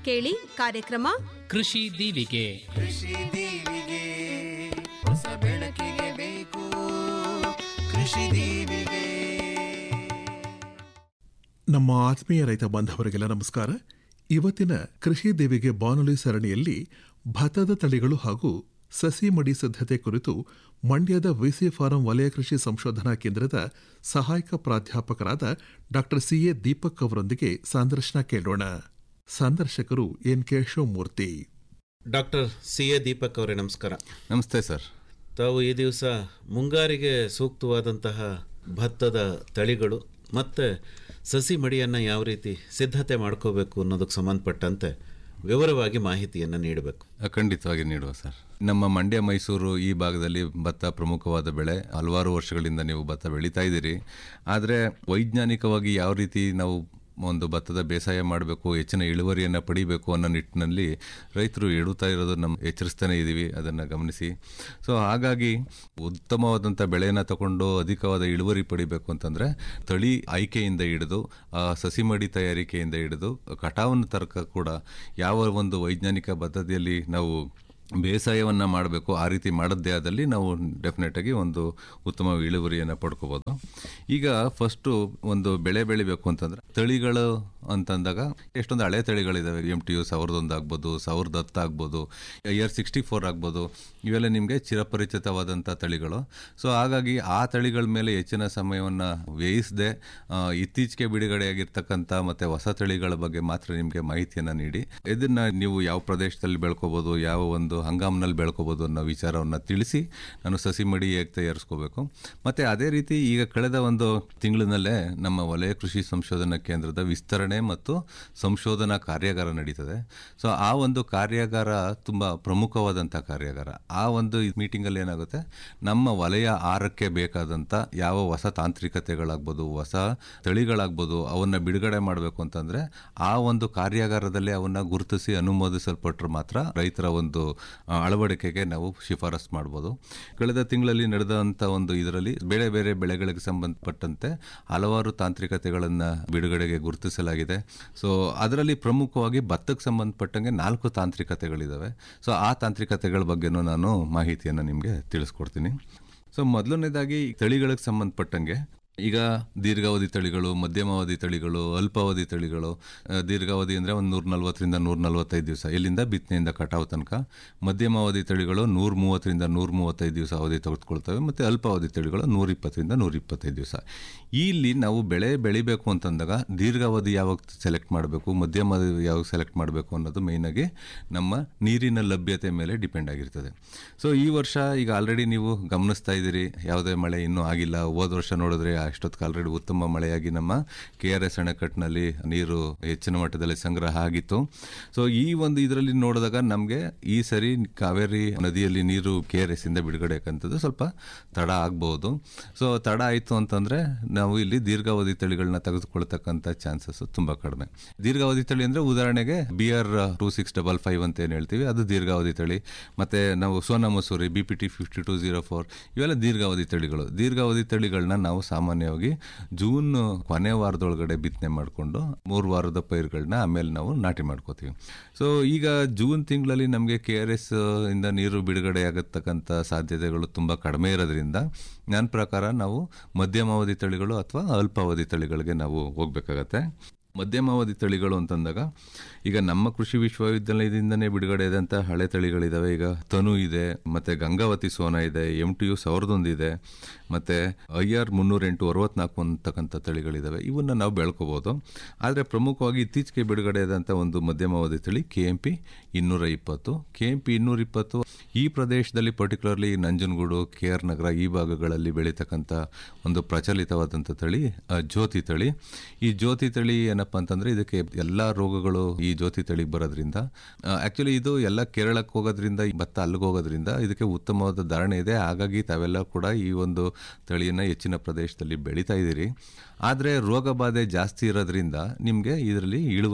ಕೇಳಿ ಕಾರ್ಯಕ್ರಮ ಕೃಷಿ ದೀವಿಗೆ ಕೃಷಿ ದೀವಿಗೆ ಹೊಸ ಬೆಳಕಿಗೆ ಬೇಕು ಕೃಷಿ ದೀವಿಗೆ ನಮ್ಮ ಆತ್ಮೀಯ ರೈತ ಬಾಂಧವರಿಗೆಲ್ಲ ನಮಸ್ಕಾರ ಇವತ್ತಿನ ಕೃಷಿ ದೇವಿಗೆ ಬಾನುಲಿ ಸರಣಿಯಲ್ಲಿ ಭತ್ತದ ತಳಿಗಳು ಹಾಗೂ ಸಸಿ ಮಡಿ ಸಿದ್ಧತೆ ಕುರಿತು ಮಂಡ್ಯದ ವಿಸಿ ಫಾರಂ ವಲಯ ಕೃಷಿ ಸಂಶೋಧನಾ ಕೇಂದ್ರದ ಸಹಾಯಕ ಪ್ರಾಧ್ಯಾಪಕರಾದ ಡಾಕ್ಟರ್ ಸಿಎ ದೀಪಕ್ ಅವರೊಂದಿಗೆ ಸಂದರ್ಶನ ಕೇಳೋಣ ಸಂದರ್ಶಕರು N K Shivamurthy doctor C A Deepak ಅವರೇ ನಮಸ್ಕಾರ ನಮಸ್ತೆ ಸರ್ ತಾವು ಈ ದಿವಸ ಮುಂಗಾರಿಗೆ ಸೂಕ್ತವಾದಂತಹ ಭತ್ತದ ತಳಿಗಳು ಮತ್ತು ಸಸಿ ಮಡಿಯನ್ನು ಯಾವ ರೀತಿ ಸಿದ್ಧತೆ ಮಾಡ್ಕೋಬೇಕು ಅನ್ನೋದಕ್ಕೆ ಸಂಬಂಧಪಟ್ಟಂತೆ ವಿವರವಾಗಿ ಮಾಹಿತಿಯನ್ನು ನೀಡಬೇಕು ಖಂಡಿತವಾಗಿ ನೀಡುವ ಸರ್ ನಮ್ಮ ಮಂಡ್ಯ ಮೈಸೂರು ಈ ಭಾಗದಲ್ಲಿ ಭತ್ತ ಪ್ರಮುಖವಾದ ಬೆಳೆ ಹಲವಾರು ವರ್ಷಗಳಿಂದ ನೀವು ಭತ್ತ ಬೆಳೀತಾ ಇದ್ದೀರಿ ಆದರೆ ವೈಜ್ಞಾನಿಕವಾಗಿ ಯಾವ ರೀತಿ ನಾವು ಒಂದು ಭತ್ತದ ಬೇಸಾಯ ಮಾಡಬೇಕು ಹೆಚ್ಚಿನ ಇಳುವರಿಯನ್ನು ಪಡಿಬೇಕು ಅನ್ನೋ ನಿಟ್ಟಿನಲ್ಲಿ ರೈತರು ಎಡುತ್ತಾ ಇರೋದು ನಮ್ಮ ಎಚ್ಚರಿಸ್ತಾನೆ ಇದ್ದೀವಿ ಅದನ್ನು ಗಮನಿಸಿ ಸೊ ಹಾಗಾಗಿ ಉತ್ತಮವಾದಂಥ ಬೆಳೆಯನ್ನು ತಗೊಂಡು ಅಧಿಕವಾದ ಇಳುವರಿ ಪಡಿಬೇಕು ಅಂತಂದರೆ ತಳಿ ಆಯ್ಕೆಯಿಂದ ಹಿಡಿದು ಆ ಸಸಿ ಮಡಿ ತಯಾರಿಕೆಯಿಂದ ಹಿಡಿದು ಕಟಾವನ್ನು ತರಕ ಕೂಡ ಯಾವ ಒಂದು ವೈಜ್ಞಾನಿಕ ಪದ್ಧತಿಯಲ್ಲಿ ನಾವು ಬೇಸಾಯವನ್ನು ಮಾಡಬೇಕು ಆ ರೀತಿ ಮಾಡದ್ದೇ ಆದಲ್ಲಿ ನಾವು ಡೆಫಿನೆಟಾಗಿ ಒಂದು ಉತ್ತಮ ಇಳುವರಿಯನ್ನು ಪಡ್ಕೋಬೋದು ಈಗ ಫಸ್ಟು ಒಂದು ಬೆಳೆ ಬೆಳಿಬೇಕು ಅಂತಂದ್ರೆ ತಳಿಗಳು ಅಂತಂದಾಗ ಎಷ್ಟೊಂದು ಹಳೆ ತಳಿಗಳಿದಾವೆ ಎಮ್ ಟಿ ಯು ಸಾವಿರದ ಒಂದು ಆಗ್ಬೋದು ಸಾವಿರದ ಹತ್ತು ಆಗ್ಬೋದು ಇಯರ್ ಸಿಕ್ಸ್ಟಿ ಫೋರ್ ಆಗ್ಬೋದು ಇವೆಲ್ಲ ನಿಮಗೆ ಚಿರಪರಿಚಿತವಾದಂಥ ತಳಿಗಳು ಸೊ ಹಾಗಾಗಿ ಆ ತಳಿಗಳ ಮೇಲೆ ಹೆಚ್ಚಿನ ಸಮಯವನ್ನು ವ್ಯಯಿಸದೆ ಇತ್ತೀಚೆಗೆ ಬಿಡುಗಡೆಯಾಗಿರ್ತಕ್ಕಂಥ ಮತ್ತು ಹೊಸ ತಳಿಗಳ ಬಗ್ಗೆ ಮಾತ್ರ ನಿಮಗೆ ಮಾಹಿತಿಯನ್ನು ನೀಡಿ ಇದನ್ನು ನೀವು ಯಾವ ಪ್ರದೇಶದಲ್ಲಿ ಬೆಳ್ಕೋಬೋದು ಯಾವ ಒಂದು ಹಂಗಾಮ್ನಲ್ಲಿ ಬೆಳ್ಕೋಬೋದು ಅನ್ನೋ ವಿಚಾರವನ್ನು ತಿಳಿಸಿ ನಾನು ಸಸಿ ಮಡಿ ಹೇಗೆ ತಯಾರಿಸ್ಕೋಬೇಕು ಮತ್ತು ಅದೇ ರೀತಿ ಈಗ ಕಳೆದ ಒಂದು ತಿಂಗಳಿನಲ್ಲೇ ನಮ್ಮ ವಲಯ ಕೃಷಿ ಸಂಶೋಧನಾ ಕೇಂದ್ರದ ವಿಸ್ತರಣೆ ಮತ್ತು ಸಂಶೋಧನಾ ಕಾರ್ಯಾಗಾರ ನಡೀತದೆ ಸೊ ಆ ಒಂದು ಕಾರ್ಯಾಗಾರ ತುಂಬ ಪ್ರಮುಖವಾದಂಥ ಕಾರ್ಯಾಗಾರ ಆ ಒಂದು ಮೀಟಿಂಗಲ್ಲಿ ಏನಾಗುತ್ತೆ ನಮ್ಮ ವಲಯ ಆರಕ್ಕೆ ಬೇಕಾದಂಥ ಯಾವ ಹೊಸ ತಾಂತ್ರಿಕತೆಗಳಾಗ್ಬೋದು ಹೊಸ ತಳಿಗಳಾಗ್ಬೋದು ಅವನ್ನು ಬಿಡುಗಡೆ ಮಾಡಬೇಕು ಅಂತಂದರೆ ಆ ಒಂದು ಕಾರ್ಯಾಗಾರದಲ್ಲಿ ಅವನ್ನು ಗುರುತಿಸಿ ಅನುಮೋದಿಸಲ್ಪಟ್ಟರೆ ಮಾತ್ರ ರೈತರ ಒಂದು ಆ, ಅಳವಡಿಕೆಗೆ ನಾವು ಶಿಫಾರಸ್ ಮಾಡ್ಬೋದು ಕಳೆದ ತಿಂಗಳಲ್ಲಿ ನಡೆದಂಥ ಒಂದು ಇದರಲ್ಲಿ ಬೇರೆ ಬೇರೆ ಬೆಳೆಗಳಿಗೆ ಸಂಬಂಧಪಟ್ಟಂತೆ ಹಲವಾರು ತಾಂತ್ರಿಕತೆಗಳನ್ನು ಬಿಡುಗಡೆಗೆ ಗುರುತಿಸಲಾಗಿದೆ ಸೊ ಅದರಲ್ಲಿ ಪ್ರಮುಖವಾಗಿ ಭತ್ತಕ್ಕೆ ಸಂಬಂಧಪಟ್ಟಂಗೆ ನಾಲ್ಕು ತಾಂತ್ರಿಕತೆಗಳಿದ್ದಾವೆ ಸೊ ಆ ತಾಂತ್ರಿಕತೆಗಳ ಬಗ್ಗೆನೂ ನಾನು ಮಾಹಿತಿಯನ್ನು ನಿಮಗೆ ತಿಳಿಸ್ಕೊಡ್ತೀನಿ ಸೊ ಮೊದಲನೇದಾಗಿ ತಳಿಗಳಿಗೆ ಸಂಬಂಧಪಟ್ಟಂಗೆ ಈಗ ದೀರ್ಘಾವಧಿ ತಳಿಗಳು ಮಧ್ಯಮಾವಧಿ ತಳಿಗಳು ಅಲ್ಪಾವಧಿ ತಳಿಗಳು ಆ, ದೀರ್ಘಾವಧಿ ಅಂದರೆ ಒಂದು ನೂರ ನಲ್ವತ್ತರಿಂದ ನೂರ ನಲ್ವತ್ತೈದು ದಿವಸ ಇಲ್ಲಿಂದ ಬಿತ್ತನೆಯಿಂದ ಕಟಾವು ತನಕ ಮಧ್ಯಮಾವಧಿ ತಳಿಗಳು ನೂರ ಮೂವತ್ತರಿಂದ ನೂರ ಮೂವತ್ತೈದು ದಿವಸ ಅವಧಿ ತೆಗೆದುಕೊಳ್ತವೆ ಮತ್ತು ಅಲ್ಪಾವಧಿ ತಳಿಗಳು ನೂರ ಇಪ್ಪತ್ತರಿಂದ ನೂರ ಇಪ್ಪತ್ತೈದು ದಿವಸ ಇಲ್ಲಿ ನಾವು ಬೆಳೆ ಬೆಳಿಬೇಕು ಅಂತಂದಾಗ ದೀರ್ಘಾವಧಿ ಯಾವಾಗ ಸೆಲೆಕ್ಟ್ ಮಾಡಬೇಕು ಮಧ್ಯಮಾವಧಿ ಯಾವಾಗ ಸೆಲೆಕ್ಟ್ ಮಾಡಬೇಕು ಅನ್ನೋದು ಮೇಯ್ನಾಗಿ ನಮ್ಮ ನೀರಿನ ಲಭ್ಯತೆ ಮೇಲೆ ಡಿಪೆಂಡ್ ಆಗಿರ್ತದೆ ಸೊ ಈ ವರ್ಷ ಈಗ ಆಲ್ರೆಡಿ ನೀವು ಗಮನಿಸ್ತಾ ಇದ್ದೀರಿ ಯಾವುದೇ ಮಳೆ ಇನ್ನೂ ಆಗಿಲ್ಲ ಹೋದ ವರ್ಷ ನೋಡಿದ್ರೆ ಅಷ್ಟೊತ್ತಿಗೆ ಆಲ್ರೆಡಿ ಉತ್ತಮ ಮಳೆಯಾಗಿ ನಮ್ಮ ಕೆ ಆರ್ ಎಸ್ ಅಣೆಕಟ್ಟಿನಲ್ಲಿ ನೀರು ಹೆಚ್ಚಿನ ಮಟ್ಟದಲ್ಲಿ ಸಂಗ್ರಹ ಆಗಿತ್ತು ಸೊ ಈ ಒಂದು ಇದರಲ್ಲಿ ನೋಡಿದಾಗ ನಮಗೆ ಈ ಸರಿ ಕಾವೇರಿ ನದಿಯಲ್ಲಿ ನೀರು ಕೆ ಆರ್ ಎಸ್ ಇಂದ ಬಿಡುಗಡೆ ಯಾಕಂಥದ್ದು ಸ್ವಲ್ಪ ತಡ ಆಗ್ಬೋದು ಸೊ ತಡ ಆಯಿತು ಅಂತಂದರೆ ನಾವು ಇಲ್ಲಿ ದೀರ್ಘಾವಧಿ ತಳಿಗಳನ್ನ ತೆಗೆದುಕೊಳ್ತಕ್ಕಂಥ ಚಾನ್ಸಸ್ ತುಂಬ ಕಡಿಮೆ ದೀರ್ಘಾವಧಿ ತಳಿ ಅಂದರೆ ಉದಾಹರಣೆಗೆ B R two six double five ಅಂತ ಏನು ಹೇಳ್ತೀವಿ ಅದು ದೀರ್ಘಾವಧಿ ತಳಿ ಮತ್ತು ನಾವು Sona Masuri B P T fifty two zero four ಇವೆಲ್ಲ ದೀರ್ಘಾವಧಿ ತಳಿಗಳು ದೀರ್ಘಾವಧಿ ತಳಿಗಳನ್ನ ನಾವು ಸಾಮಾನ್ಯವಾಗಿ ಜೂನ್ ಕೊನೆ ವಾರದೊಳಗಡೆ ಬಿತ್ತನೆ ಮಾಡಿಕೊಂಡು ಮೂರು ವಾರದ ಪೈರುಗಳನ್ನ ಆಮೇಲೆ ನಾವು ನಾಟಿ ಮಾಡ್ಕೋತೀವಿ ಸೊ ಈಗ ಜೂನ್ ತಿಂಗಳಲ್ಲಿ ನಮಗೆ ಕೆ ಆರ್ ಎಸ್ ಇಂದ ನೀರು ಬಿಡುಗಡೆ ಆಗತಕ್ಕಂಥ ಸಾಧ್ಯತೆಗಳು ತುಂಬ ಕಡಿಮೆ ಇರೋದ್ರಿಂದ ನನ್ನ ಪ್ರಕಾರ ನಾವು ಮಧ್ಯಮಾವಧಿ ತಳಿಗಳು ಅಥವಾ ಅಲ್ಪಾವಧಿ ತಳಿಗಳಿಗೆ ನಾವು ಹೋಗ್ಬೇಕಾಗತ್ತೆ ಮಧ್ಯಮಾವಧಿ ತಳಿಗಳು ಅಂತಂದಾಗ ಈಗ ನಮ್ಮ ಕೃಷಿ ವಿಶ್ವವಿದ್ಯಾಲಯದಿಂದನೇ ಬಿಡುಗಡೆ ಆದಂಥ ಹಳೆ ತಳಿಗಳಿದ್ದಾವೆ ಈಗ ತನು ಇದೆ ಮತ್ತು ಗಂಗಾವತಿ ಸೋನ ಇದೆ ಎಮ್ ಟಿ ಯು ಸಾವಿರದೊಂದು ಇದೆ ಮತ್ತು ಐ ಆರ್ ಮುನ್ನೂರ ಎಂಟು ಅರವತ್ನಾಲ್ಕು ಅಂತಕ್ಕಂಥ ತಳಿಗಳಿದ್ದಾವೆ ಇವನ್ನ ನಾವು ಬೆಳ್ಕೋಬೋದು ಆದರೆ ಪ್ರಮುಖವಾಗಿ ಇತ್ತೀಚೆಗೆ ಬಿಡುಗಡೆ ಆದಂಥ ಒಂದು ಮಧ್ಯಮಾವಧಿ ತಳಿ ಕೆ ಎಂ ಪಿ ಇನ್ನೂರ ಇಪ್ಪತ್ತು ಕೆ ಎಂ ಪಿ ಇನ್ನೂರ ಇಪ್ಪತ್ತು ಈ ಪ್ರದೇಶದಲ್ಲಿ particularly Nanjangud K R Nagar ಈ ಭಾಗಗಳಲ್ಲಿ ಬೆಳೀತಕ್ಕಂಥ ಒಂದು ಪ್ರಚಲಿತವಾದಂಥ ತಳಿ ಆ, ಜ್ಯೋತಿ ತಳಿ ಈ ಜ್ಯೋತಿ ತಳಿ ಏನಪ್ಪ ಅಂತಂದರೆ ಇದಕ್ಕೆ ಎಲ್ಲ ರೋಗಗಳು ಈ ಜ್ಯೋತಿ ತಳಿಗೆ ಬರೋದ್ರಿಂದ ಆ್ಯಕ್ಚುಲಿ ಇದು ಎಲ್ಲ ಕೇರಳಕ್ಕೆ ಹೋಗೋದ್ರಿಂದ ಈ ಭತ್ತ ಅಲ್ಲಿಗೆ ಹೋಗೋದ್ರಿಂದ ಇದಕ್ಕೆ ಉತ್ತಮವಾದ ಧಾರಣೆ ಇದೆ ಹಾಗಾಗಿ ತಾವೆಲ್ಲ ಕೂಡ ಈ ಒಂದು ತಳಿಯನ್ನು ಹೆಚ್ಚಿನ ಪ್ರದೇಶದಲ್ಲಿ ಬೆಳೀತಾ ಇದ್ದೀರಿ ಆದರೆ ರೋಗ ಬಾಧೆ ಜಾಸ್ತಿ ಇರೋದ್ರಿಂದ ನಿಮಗೆ ಇದರಲ್ಲಿ ಇಳುವರಿ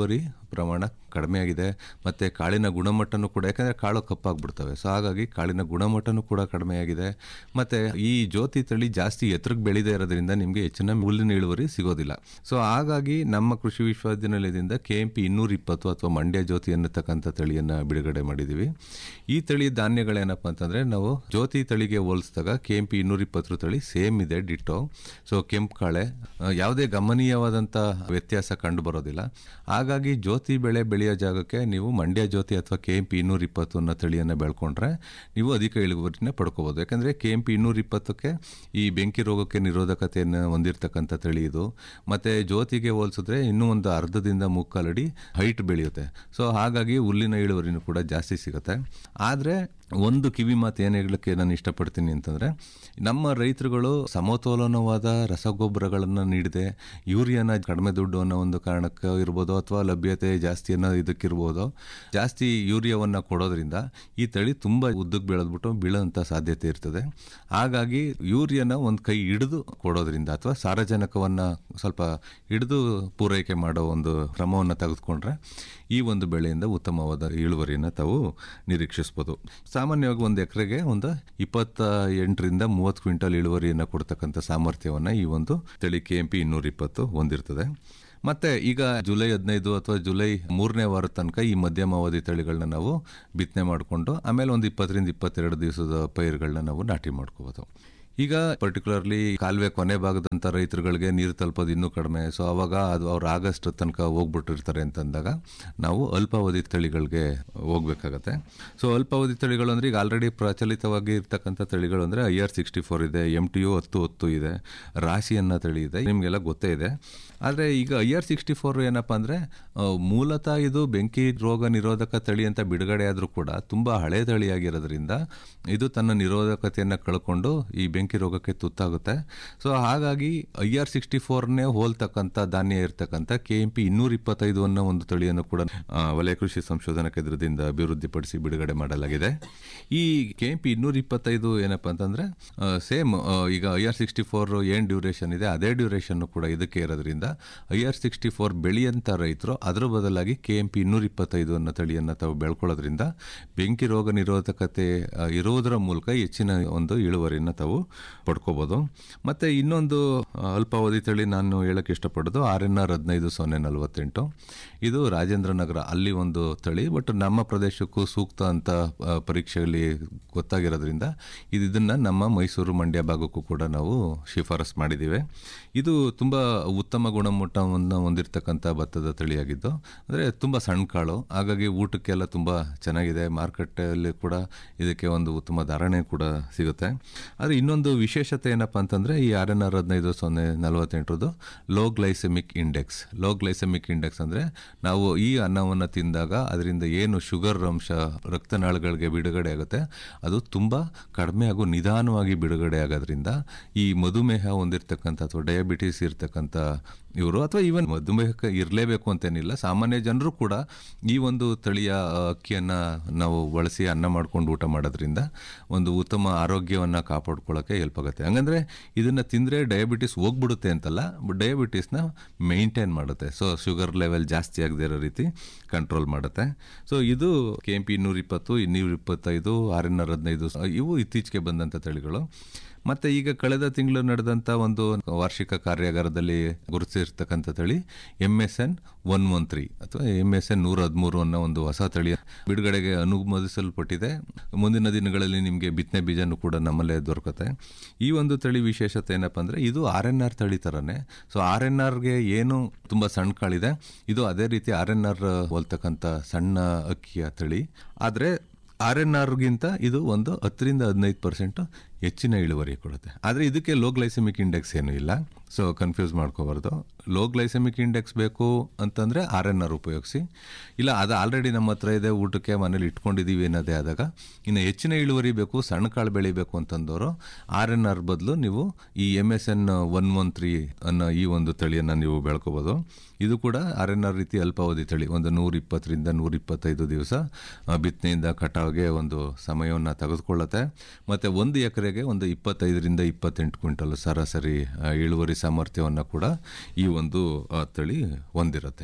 ಪ್ರಮಾಣ ಕಡಿಮೆ ಆಗಿದೆ ಮತ್ತು ಕಾಳಿನ ಗುಣಮಟ್ಟನೂ ಕೂಡ ಯಾಕಂದರೆ ಕಾಳು ಕಪ್ಪಾಗ್ಬಿಡ್ತವೆ ಸೊ ಹಾಗಾಗಿ ಕಾಳಿನ ಗುಣಮಟ್ಟನೂ ಕೂಡ ಕಡಿಮೆ ಆಗಿದೆ ಮತ್ತು ಈ ಜ್ಯೋತಿ ತಳಿ ಜಾಸ್ತಿ ಎತ್ತರಕ್ಕೆ ಬೆಳೆದೇ ಇರೋದ್ರಿಂದ ನಿಮಗೆ ಹೆಚ್ಚಿನ ಹುಲ್ಲಿನ ಇಳುವರಿ ಸಿಗೋದಿಲ್ಲ ಸೊ ಹಾಗಾಗಿ ನಮ್ಮ ಕೃಷಿ ವಿಶ್ವವಿದ್ಯಾನಿಲಯದಿಂದ ಕೆ ಎಂ ಪಿ ಇನ್ನೂರ ಇಪ್ಪತ್ತು ಅಥವಾ ಮಂಡ್ಯ ಜ್ಯೋತಿ ಅನ್ನತಕ್ಕಂಥ ತಳಿಯನ್ನು ಬಿಡುಗಡೆ ಮಾಡಿದ್ದೀವಿ ಈ ತಳಿ ಧಾನ್ಯಗಳೇನಪ್ಪ ಅಂತಂದರೆ ನಾವು ಜ್ಯೋತಿ ತಳಿಗೆ ಹೋಲಿಸಿದಾಗ ಕೆ ಎಂ ಪಿ ಇನ್ನೂರ ಇಪ್ಪತ್ತು ತಳಿ ಸೇಮ್ ಇದೆ ಡಿಟ್ಟೋ ಸೊ ಕೆಂಪು ಕಾಳೆ ಆ, ಯಾವುದೇ ಗಮನೀಯವಾದಂಥ ವ್ಯತ್ಯಾಸ ಕಂಡು ಬರೋದಿಲ್ಲ ಹಾಗಾಗಿ ಜ್ಯೋತಿ ಬೆಳೆ ಬೆಳೆಯೋ ಜಾಗಕ್ಕೆ ನೀವು ಮಂಡ್ಯ ಜ್ಯೋತಿ ಅಥವಾ ಕೆ ಎಂ ಪಿ ಇನ್ನೂರ ಇಪ್ಪತ್ತು ಅನ್ನೋ ತಳಿಯನ್ನು ಬೆಳ್ಕೊಂಡ್ರೆ ನೀವು ಅಧಿಕ ಇಳುವರಿನ ಪಡ್ಕೋಬೋದು ಯಾಕಂದರೆ ಕೆ ಎಂ ಪಿ ಇನ್ನೂರ ಇಪ್ಪತ್ತಕ್ಕೆ ಈ ಬೆಂಕಿ ರೋಗಕ್ಕೆ ನಿರೋಧಕತೆಯನ್ನು ಹೊಂದಿರತಕ್ಕಂಥ ತಳಿ ಇದು ಮತ್ತು ಜ್ಯೋತಿಗೆ ಹೋಲಿಸಿದ್ರೆ ಇನ್ನೂ ಒಂದು ಅರ್ಧದಿಂದ ಮುಕ್ಕಾಲಡಿ ಹೈಟ್ ಬೆಳೆಯುತ್ತೆ ಸೊ ಹಾಗಾಗಿ ಹುಲ್ಲಿನ ಇಳುವರಿನೂ ಕೂಡ ಜಾಸ್ತಿ ಸಿಗುತ್ತೆ ಆದರೆ ಒಂದು ಕಿವಿ ಮಾತು ಏನು ಹೇಳಲಿಕ್ಕೆ ನಾನು ಇಷ್ಟಪಡ್ತೀನಿ ಅಂತಂದರೆ ನಮ್ಮ ರೈತರುಗಳು ಸಮತೋಲನವಾದ ರಸಗೊಬ್ಬರಗಳನ್ನು ನೀಡದೆ ಯೂರಿಯಾನ ಕಡಿಮೆ ದುಡ್ಡು ಅನ್ನೋ ಒಂದು ಕಾರಣಕ್ಕೆ ಇರ್ಬೋದು ಅಥವಾ ಲಭ್ಯತೆ ಜಾಸ್ತಿ ಅನ್ನೋ ಇದಕ್ಕಿರ್ಬೋದು ಜಾಸ್ತಿ ಯೂರಿಯಾವನ್ನು ಕೊಡೋದ್ರಿಂದ ಈ ತಳಿ ತುಂಬ ಉದ್ದಕ್ಕೆ ಬೆಳೆದ್ಬಿಟ್ಟು ಬೀಳೋಂಥ ಸಾಧ್ಯತೆ ಇರ್ತದೆ ಹಾಗಾಗಿ ಯೂರಿಯಾನ ಒಂದು ಕೈ ಹಿಡಿದು ಕೊಡೋದ್ರಿಂದ ಅಥವಾ ಸಾರಜನಕವನ್ನು ಸ್ವಲ್ಪ ಹಿಡಿದು ಪೂರೈಕೆ ಮಾಡೋ ಒಂದು ಕ್ರಮವನ್ನು ತೆಗೆದುಕೊಂಡ್ರೆ ಈ ಒಂದು ಬೆಳೆಯಿಂದ ಉತ್ತಮವಾದ ಇಳುವರಿಯನ್ನು ತಾವು ನಿರೀಕ್ಷಿಸ್ಬೋದು ಸಾಮಾನ್ಯವಾಗಿ ಒಂದು ಎಕರೆಗೆ ಒಂದು ಇಪ್ಪತ್ತ ಎಂಟರಿಂದ ಮೂವತ್ತು ಕ್ವಿಂಟಲ್ ಇಳುವರಿಯನ್ನು ಕೊಡ್ತಕ್ಕಂಥ ಸಾಮರ್ಥ್ಯವನ್ನು ಈ ಒಂದು ತಳಿ ಕೆ ಎಂ ಪಿ ಇನ್ನೂರ ಇಪ್ಪತ್ತು ಹೊಂದಿರ್ತದೆ ಮತ್ತೆ ಈಗ ಜುಲೈ ಹದಿನೈದು ಅಥವಾ ಜುಲೈ ಮೂರನೇ ವಾರದ ತನಕ ಈ ಮಧ್ಯಮ ಅವಧಿ ತಳಿಗಳನ್ನ ನಾವು ಬಿತ್ತನೆ ಮಾಡಿಕೊಂಡು ಆಮೇಲೆ ಒಂದು ಇಪ್ಪತ್ತರಿಂದ ಇಪ್ಪತ್ತೆರಡು ದಿವಸದ ಪೈರುಗಳನ್ನ ನಾವು ನಾಟಿ ಮಾಡ್ಕೋಬೋದು ಈಗ ಪರ್ಟಿಕ್ಯುಲರ್ಲಿ ಕಾಲುವೆ ಕೊನೆ ಭಾಗದಂಥ ರೈತರುಗಳಿಗೆ ನೀರು ತಲುಪೋದು ಇನ್ನೂ ಕಡಿಮೆ ಸೊ ಅವಾಗ ಅದು ಅವ್ರು ಆಗಸ್ಟ್ ತನಕ ಹೋಗ್ಬಿಟ್ಟಿರ್ತಾರೆ ಅಂತಂದಾಗ ನಾವು ಅಲ್ಪಾವಧಿ ತಳಿಗಳಿಗೆ ಹೋಗ್ಬೇಕಾಗತ್ತೆ ಸೊ ಅಲ್ಪಾವಧಿ ತಳಿಗಳು ಅಂದರೆ ಈಗ ಆಲ್ರೆಡಿ ಪ್ರಚಲಿತವಾಗಿ ಇರ್ತಕ್ಕಂಥ ತಳಿಗಳು ಅಂದರೆ ಐ ಆರ್ ಸಿಕ್ಸ್ಟಿ ಫೋರ್ ಇದೆ ಎಮ್ ಟಿ ಯು ಹತ್ತು ಹತ್ತು ಇದೆ ರಾಶಿ ಅನ್ನೋ ತಳಿ ಇದೆ ನಿಮಗೆಲ್ಲ ಗೊತ್ತೇ ಇದೆ ಆದರೆ ಈಗ ಐ ಆರ್ ಸಿಕ್ಸ್ಟಿ ಫೋರ್ ಏನಪ್ಪ ಅಂದರೆ ಮೂಲತಃ ಇದು ಬೆಂಕಿ ರೋಗ ನಿರೋಧಕ ತಳಿ ಅಂತ ಬಿಡುಗಡೆ ಆದರೂ ಕೂಡ ತುಂಬ ಹಳೆ ತಳಿಯಾಗಿರೋದ್ರಿಂದ ಇದು ತನ್ನ ನಿರೋಧಕತೆಯನ್ನು ಕಳ್ಕೊಂಡು ಈ ಬೆಂಕಿ ರೋಗಕ್ಕೆ ತುತ್ತಾಗುತ್ತೆ ಸೊ ಹಾಗಾಗಿ ಐ ಆರ್ ಸಿಕ್ಸ್ಟಿ ಫೋರ್ನೇ ಹೋಲ್ತಕ್ಕಂಥ ಧಾನ್ಯ ಇರ್ತಕ್ಕಂಥ ಕೆ ಎಂ ಪಿ ಇನ್ನೂರ ಇಪ್ಪತ್ತೈದು ಅನ್ನೋ ಒಂದು ತಳಿಯನ್ನು ಕೂಡ ಆ, ವಲಯ ಕೃಷಿ ಸಂಶೋಧನಾ ಕೇಂದ್ರದಿಂದ ಅಭಿವೃದ್ಧಿಪಡಿಸಿ ಬಿಡುಗಡೆ ಮಾಡಲಾಗಿದೆ ಈ ಕೆ ಎಂ ಪಿ ಇನ್ನೂರ ಇಪ್ಪತ್ತೈದು ಏನಪ್ಪ ಅಂತಂದರೆ ಸೇಮ್ ಈಗ ಐ ಆರ್ ಸಿಕ್ಸ್ಟಿ ಫೋರ್ ಏನು ಡ್ಯೂರೇಷನ್ ಇದೆ ಅದೇ ಡ್ಯೂರೇಷನ್ ಕೂಡ ಇದಕ್ಕೆ ಇರೋದ್ರಿಂದ ಐ ಆರ್ ಸಿಕ್ಸ್ಟಿ ಫೋರ್ ಬೆಳೆಯಂಥ ರೈತರು ಅದರ ಬದಲಾಗಿ ಕೆ ಎಂ ಪಿ ಇನ್ನೂರ ಇಪ್ಪತ್ತೈದು ಅನ್ನೋ ತಳಿಯನ್ನು ತಾವು ಬೆಳ್ಕೊಳ್ಳೋದ್ರಿಂದ ಬೆಂಕಿ ರೋಗ ನಿರೋಧಕತೆ ಆ, ಇರುವುದರ ಮೂಲಕ ಹೆಚ್ಚಿನ ಒಂದು ಇಳುವರಿಯನ್ನು ತಾವು ಪಡ್ಕೋಬೋದು ಮತ್ತು ಇನ್ನೊಂದು ಆ, ಅಲ್ಪಾವಧಿ ತಳಿ ನಾನು ಹೇಳಕ್ಕೆ ಇಷ್ಟಪಡೋದು ಆರ್ ಎನ್ ಆರ್ ಹದಿನೈದು ಸೊನ್ನೆ ನಲವತ್ತೆಂಟು ಇದು ರಾಜೇಂದ್ರ ನಗರ ಅಲ್ಲಿ ಒಂದು ತಳಿ ಬಟ್ ನಮ್ಮ ಪ್ರದೇಶಕ್ಕೂ ಸೂಕ್ತ ಅಂತ ಆ, ಪರೀಕ್ಷೆಯಲ್ಲಿ ಗೊತ್ತಾಗಿರೋದ್ರಿಂದ ಇದು ಇದನ್ನು ನಮ್ಮ ಮೈಸೂರು ಮಂಡ್ಯ ಭಾಗಕ್ಕೂ ಕೂಡ ನಾವು ಶಿಫಾರಸ್ ಮಾಡಿದ್ದೀವಿ ಇದು ತುಂಬ ಉತ್ತಮ ಗುಣಮಟ್ಟವನ್ನು ಹೊಂದಿರತಕ್ಕಂಥ ಭತ್ತದ ತಳಿಯಾಗಿದ್ದು ಅಂದರೆ ತುಂಬ ಸಣ್ಣ ಕಾಳು ಹಾಗಾಗಿ ಊಟಕ್ಕೆಲ್ಲ ತುಂಬ ಚೆನ್ನಾಗಿದೆ ಮಾರುಕಟ್ಟೆಯಲ್ಲಿ ಕೂಡ ಇದಕ್ಕೆ ಒಂದು ಉತ್ತಮ ಧಾರಣೆ ಕೂಡ ಸಿಗುತ್ತೆ ಆದರೆ ಇನ್ನೊಂದು ವಿಶೇಷತೆ ಏನಪ್ಪ ಅಂತಂದರೆ ಈ ಆರ್ ಎನ್ ಆರ್ ಹದಿನೈದು ಸೊನ್ನೆ ನಲವತ್ತೆಂಟರದು low glycaemic index low glycaemic index ಅಂದರೆ ನಾವು ಈ ಅನ್ನವನ್ನು ತಿಂದಾಗ ಅದರಿಂದ ಏನು ಶುಗರ್ ಅಂಶ ರಕ್ತನಾಳಗಳಿಗೆ ಬಿಡುಗಡೆ ಆಗುತ್ತೆ ಅದು ತುಂಬ ಕಡಿಮೆ ಹಾಗೂ ನಿಧಾನವಾಗಿ ಬಿಡುಗಡೆ ಆಗೋದ್ರಿಂದ ಈ ಮಧುಮೇಹ ಹೊಂದಿರತಕ್ಕಂಥ ಅಥವಾ ಡಯಾಬಿಟಿಸ್ ಇರ್ತಕ್ಕಂಥ ಇವರು ಅಥವಾ ಈವನ್ ಮಧುಮೇಹಕ್ಕೆ ಇರಲೇಬೇಕು ಅಂತೇನಿಲ್ಲ ಸಾಮಾನ್ಯ ಜನರು ಕೂಡ ಈ ಒಂದು ತಳಿಯ ಆ, ಅಕ್ಕಿಯನ್ನು ನಾವು ಬಳಸಿ ಅನ್ನ ಮಾಡ್ಕೊಂಡು ಊಟ ಮಾಡೋದ್ರಿಂದ ಒಂದು ಉತ್ತಮ ಆರೋಗ್ಯವನ್ನು ಕಾಪಾಡ್ಕೊಳ್ಳೋಕ್ಕೆ ಹೆಲ್ಪ್ ಆಗುತ್ತೆ ಹಂಗಂದ್ರೆ ಇದನ್ನು ತಿಂದರೆ ಡಯಾಬಿಟಿಸ್ ಹೋಗ್ಬಿಡುತ್ತೆ ಅಂತಲ್ಲ ಡಯಾಬಿಟಿಸ್ನ ಮೇಂಟೈನ್ ಮಾಡುತ್ತೆ ಸೊ ಶುಗರ್ ಲೆವೆಲ್ ಜಾಸ್ತಿ ಆಗದೆ ಇರೋ ರೀತಿ ಕಂಟ್ರೋಲ್ ಮಾಡುತ್ತೆ ಸೊ ಇದು ಕೆ ಎಂ ಪಿ ಇನ್ನೂರ ಇಪ್ಪತ್ತು ಇನ್ನೂರ ಇಪ್ಪತ್ತೈದು ಆರ್ ಎನ್ ಆರ್ ಹದಿನೈದು ಇವು ಇತ್ತೀಚೆಗೆ ಬಂದಂಥ ತಳಿಗಳು ಮತ್ತೆ ಈಗ ಕಳೆದ ತಿಂಗಳು ನಡೆದಂಥ ಒಂದು ವಾರ್ಷಿಕ ಕಾರ್ಯಾಗಾರದಲ್ಲಿ ಗುರುತಿಸಿರ್ತಕ್ಕಂಥ ತಳಿ M S N one one three ಅಥವಾ ಎಮ್ ಎಸ್ ಎನ್ ನೂರ ಹದಿಮೂರು ಅನ್ನೋ ಒಂದು ಹೊಸ ತಳಿ ಬಿಡುಗಡೆಗೆ ಅನುಮೋದಿಸಲ್ಪಟ್ಟಿದೆ ಮುಂದಿನ ದಿನಗಳಲ್ಲಿ ನಿಮಗೆ ಬಿತ್ತನೆ ಬೀಜನೂ ಕೂಡ ನಮ್ಮಲ್ಲೇ ದೊರಕುತ್ತೆ ಈ ಒಂದು ತಳಿ ವಿಶೇಷತೆ ಏನಪ್ಪ ಅಂದರೆ ಇದು ಆರ್ ಎನ್ ಆರ್ ತಳಿ ಥರನೇ ಸೊ ಆರ್ ಎನ್ ಆರ್ಗೆ ಏನು ತುಂಬ ಸಣ್ಣ ಕಾಳಿದೆ ಇದು ಅದೇ ರೀತಿ ಆರ್ ಎನ್ ಆರ್ ಹೋಲ್ತಕ್ಕಂಥ ಸಣ್ಣ ಅಕ್ಕಿಯ ತಳಿ ಆದರೆ ಆರ್ ಎನ್ ಆರ್ಗಿಂತ ಇದು ಒಂದು ಹತ್ತರಿಂದ ಹದಿನೈದು ಪರ್ಸೆಂಟ್ ಹೆಚ್ಚಿನ ಇಳುವರಿ ಕೊಡುತ್ತೆ ಆದರೆ ಇದಕ್ಕೆ ಲೋ ಗ್ಲೈಸೆಮಿಕ್ ಇಂಡೆಕ್ಸ್ ಏನೂ ಇಲ್ಲ ಸೊ ಕನ್ಫ್ಯೂಸ್ ಮಾಡ್ಕೋಬಾರ್ದು ಲೋ ಗ್ಲೈಸೆಮಿಕ್ ಇಂಡೆಕ್ಸ್ ಬೇಕು ಅಂತಂದರೆ ಆರ್ ಎನ್ ಆರ್ ಉಪಯೋಗಿಸಿ ಇಲ್ಲ ಅದು ಆಲ್ರೆಡಿ ನಮ್ಮ ಹತ್ರ ಇದೆ ಊಟಕ್ಕೆ ಮನೇಲಿ ಇಟ್ಕೊಂಡಿದ್ದೀವಿ ಅನ್ನೋದೇ ಆದಾಗ ಇನ್ನು ಹೆಚ್ಚಿನ ಇಳುವರಿ ಬೇಕು ಸಣ್ಣ ಕಾಳು ಬೆಳಿಬೇಕು ಅಂತಂದವರು ಆರ್ ಎನ್ ಆರ್ ಬದಲು ನೀವು ಈ M S N one one three ಅನ್ನೋ ಈ ಒಂದು ತಳಿಯನ್ನು ನೀವು ಬೆಳ್ಕೋಬೋದು ಇದು ಕೂಡ ಆರ್ ಎನ್ ಆರ್ ರೀತಿ ಅಲ್ಪಾವಧಿ ತಳಿ ಒಂದು ನೂರ ಇಪ್ಪತ್ತರಿಂದ ನೂರ ಇಪ್ಪತ್ತೈದು ದಿವಸ ಆ, ಬಿತ್ತನೆಯಿಂದ ಕಟಾವ್ಗೆ ಒಂದು ಸಮಯವನ್ನು ತೆಗೆದುಕೊಳ್ಳುತ್ತೆ ಮತ್ತು ಒಂದು ಎಕರೆಗೆ ಒಂದು ಇಪ್ಪತ್ತೈದರಿಂದ ಇಪ್ಪತ್ತೆಂಟು ಕ್ವಿಂಟಲ್ ಸರಾಸರಿ ಆ, ಇಳುವರಿ ಸಾಮರ್ಥ್ಯವನ್ನು ಕೂಡ ಈ ಒಂದು ಆ, ತಳಿ ಹೊಂದಿರುತ್ತೆ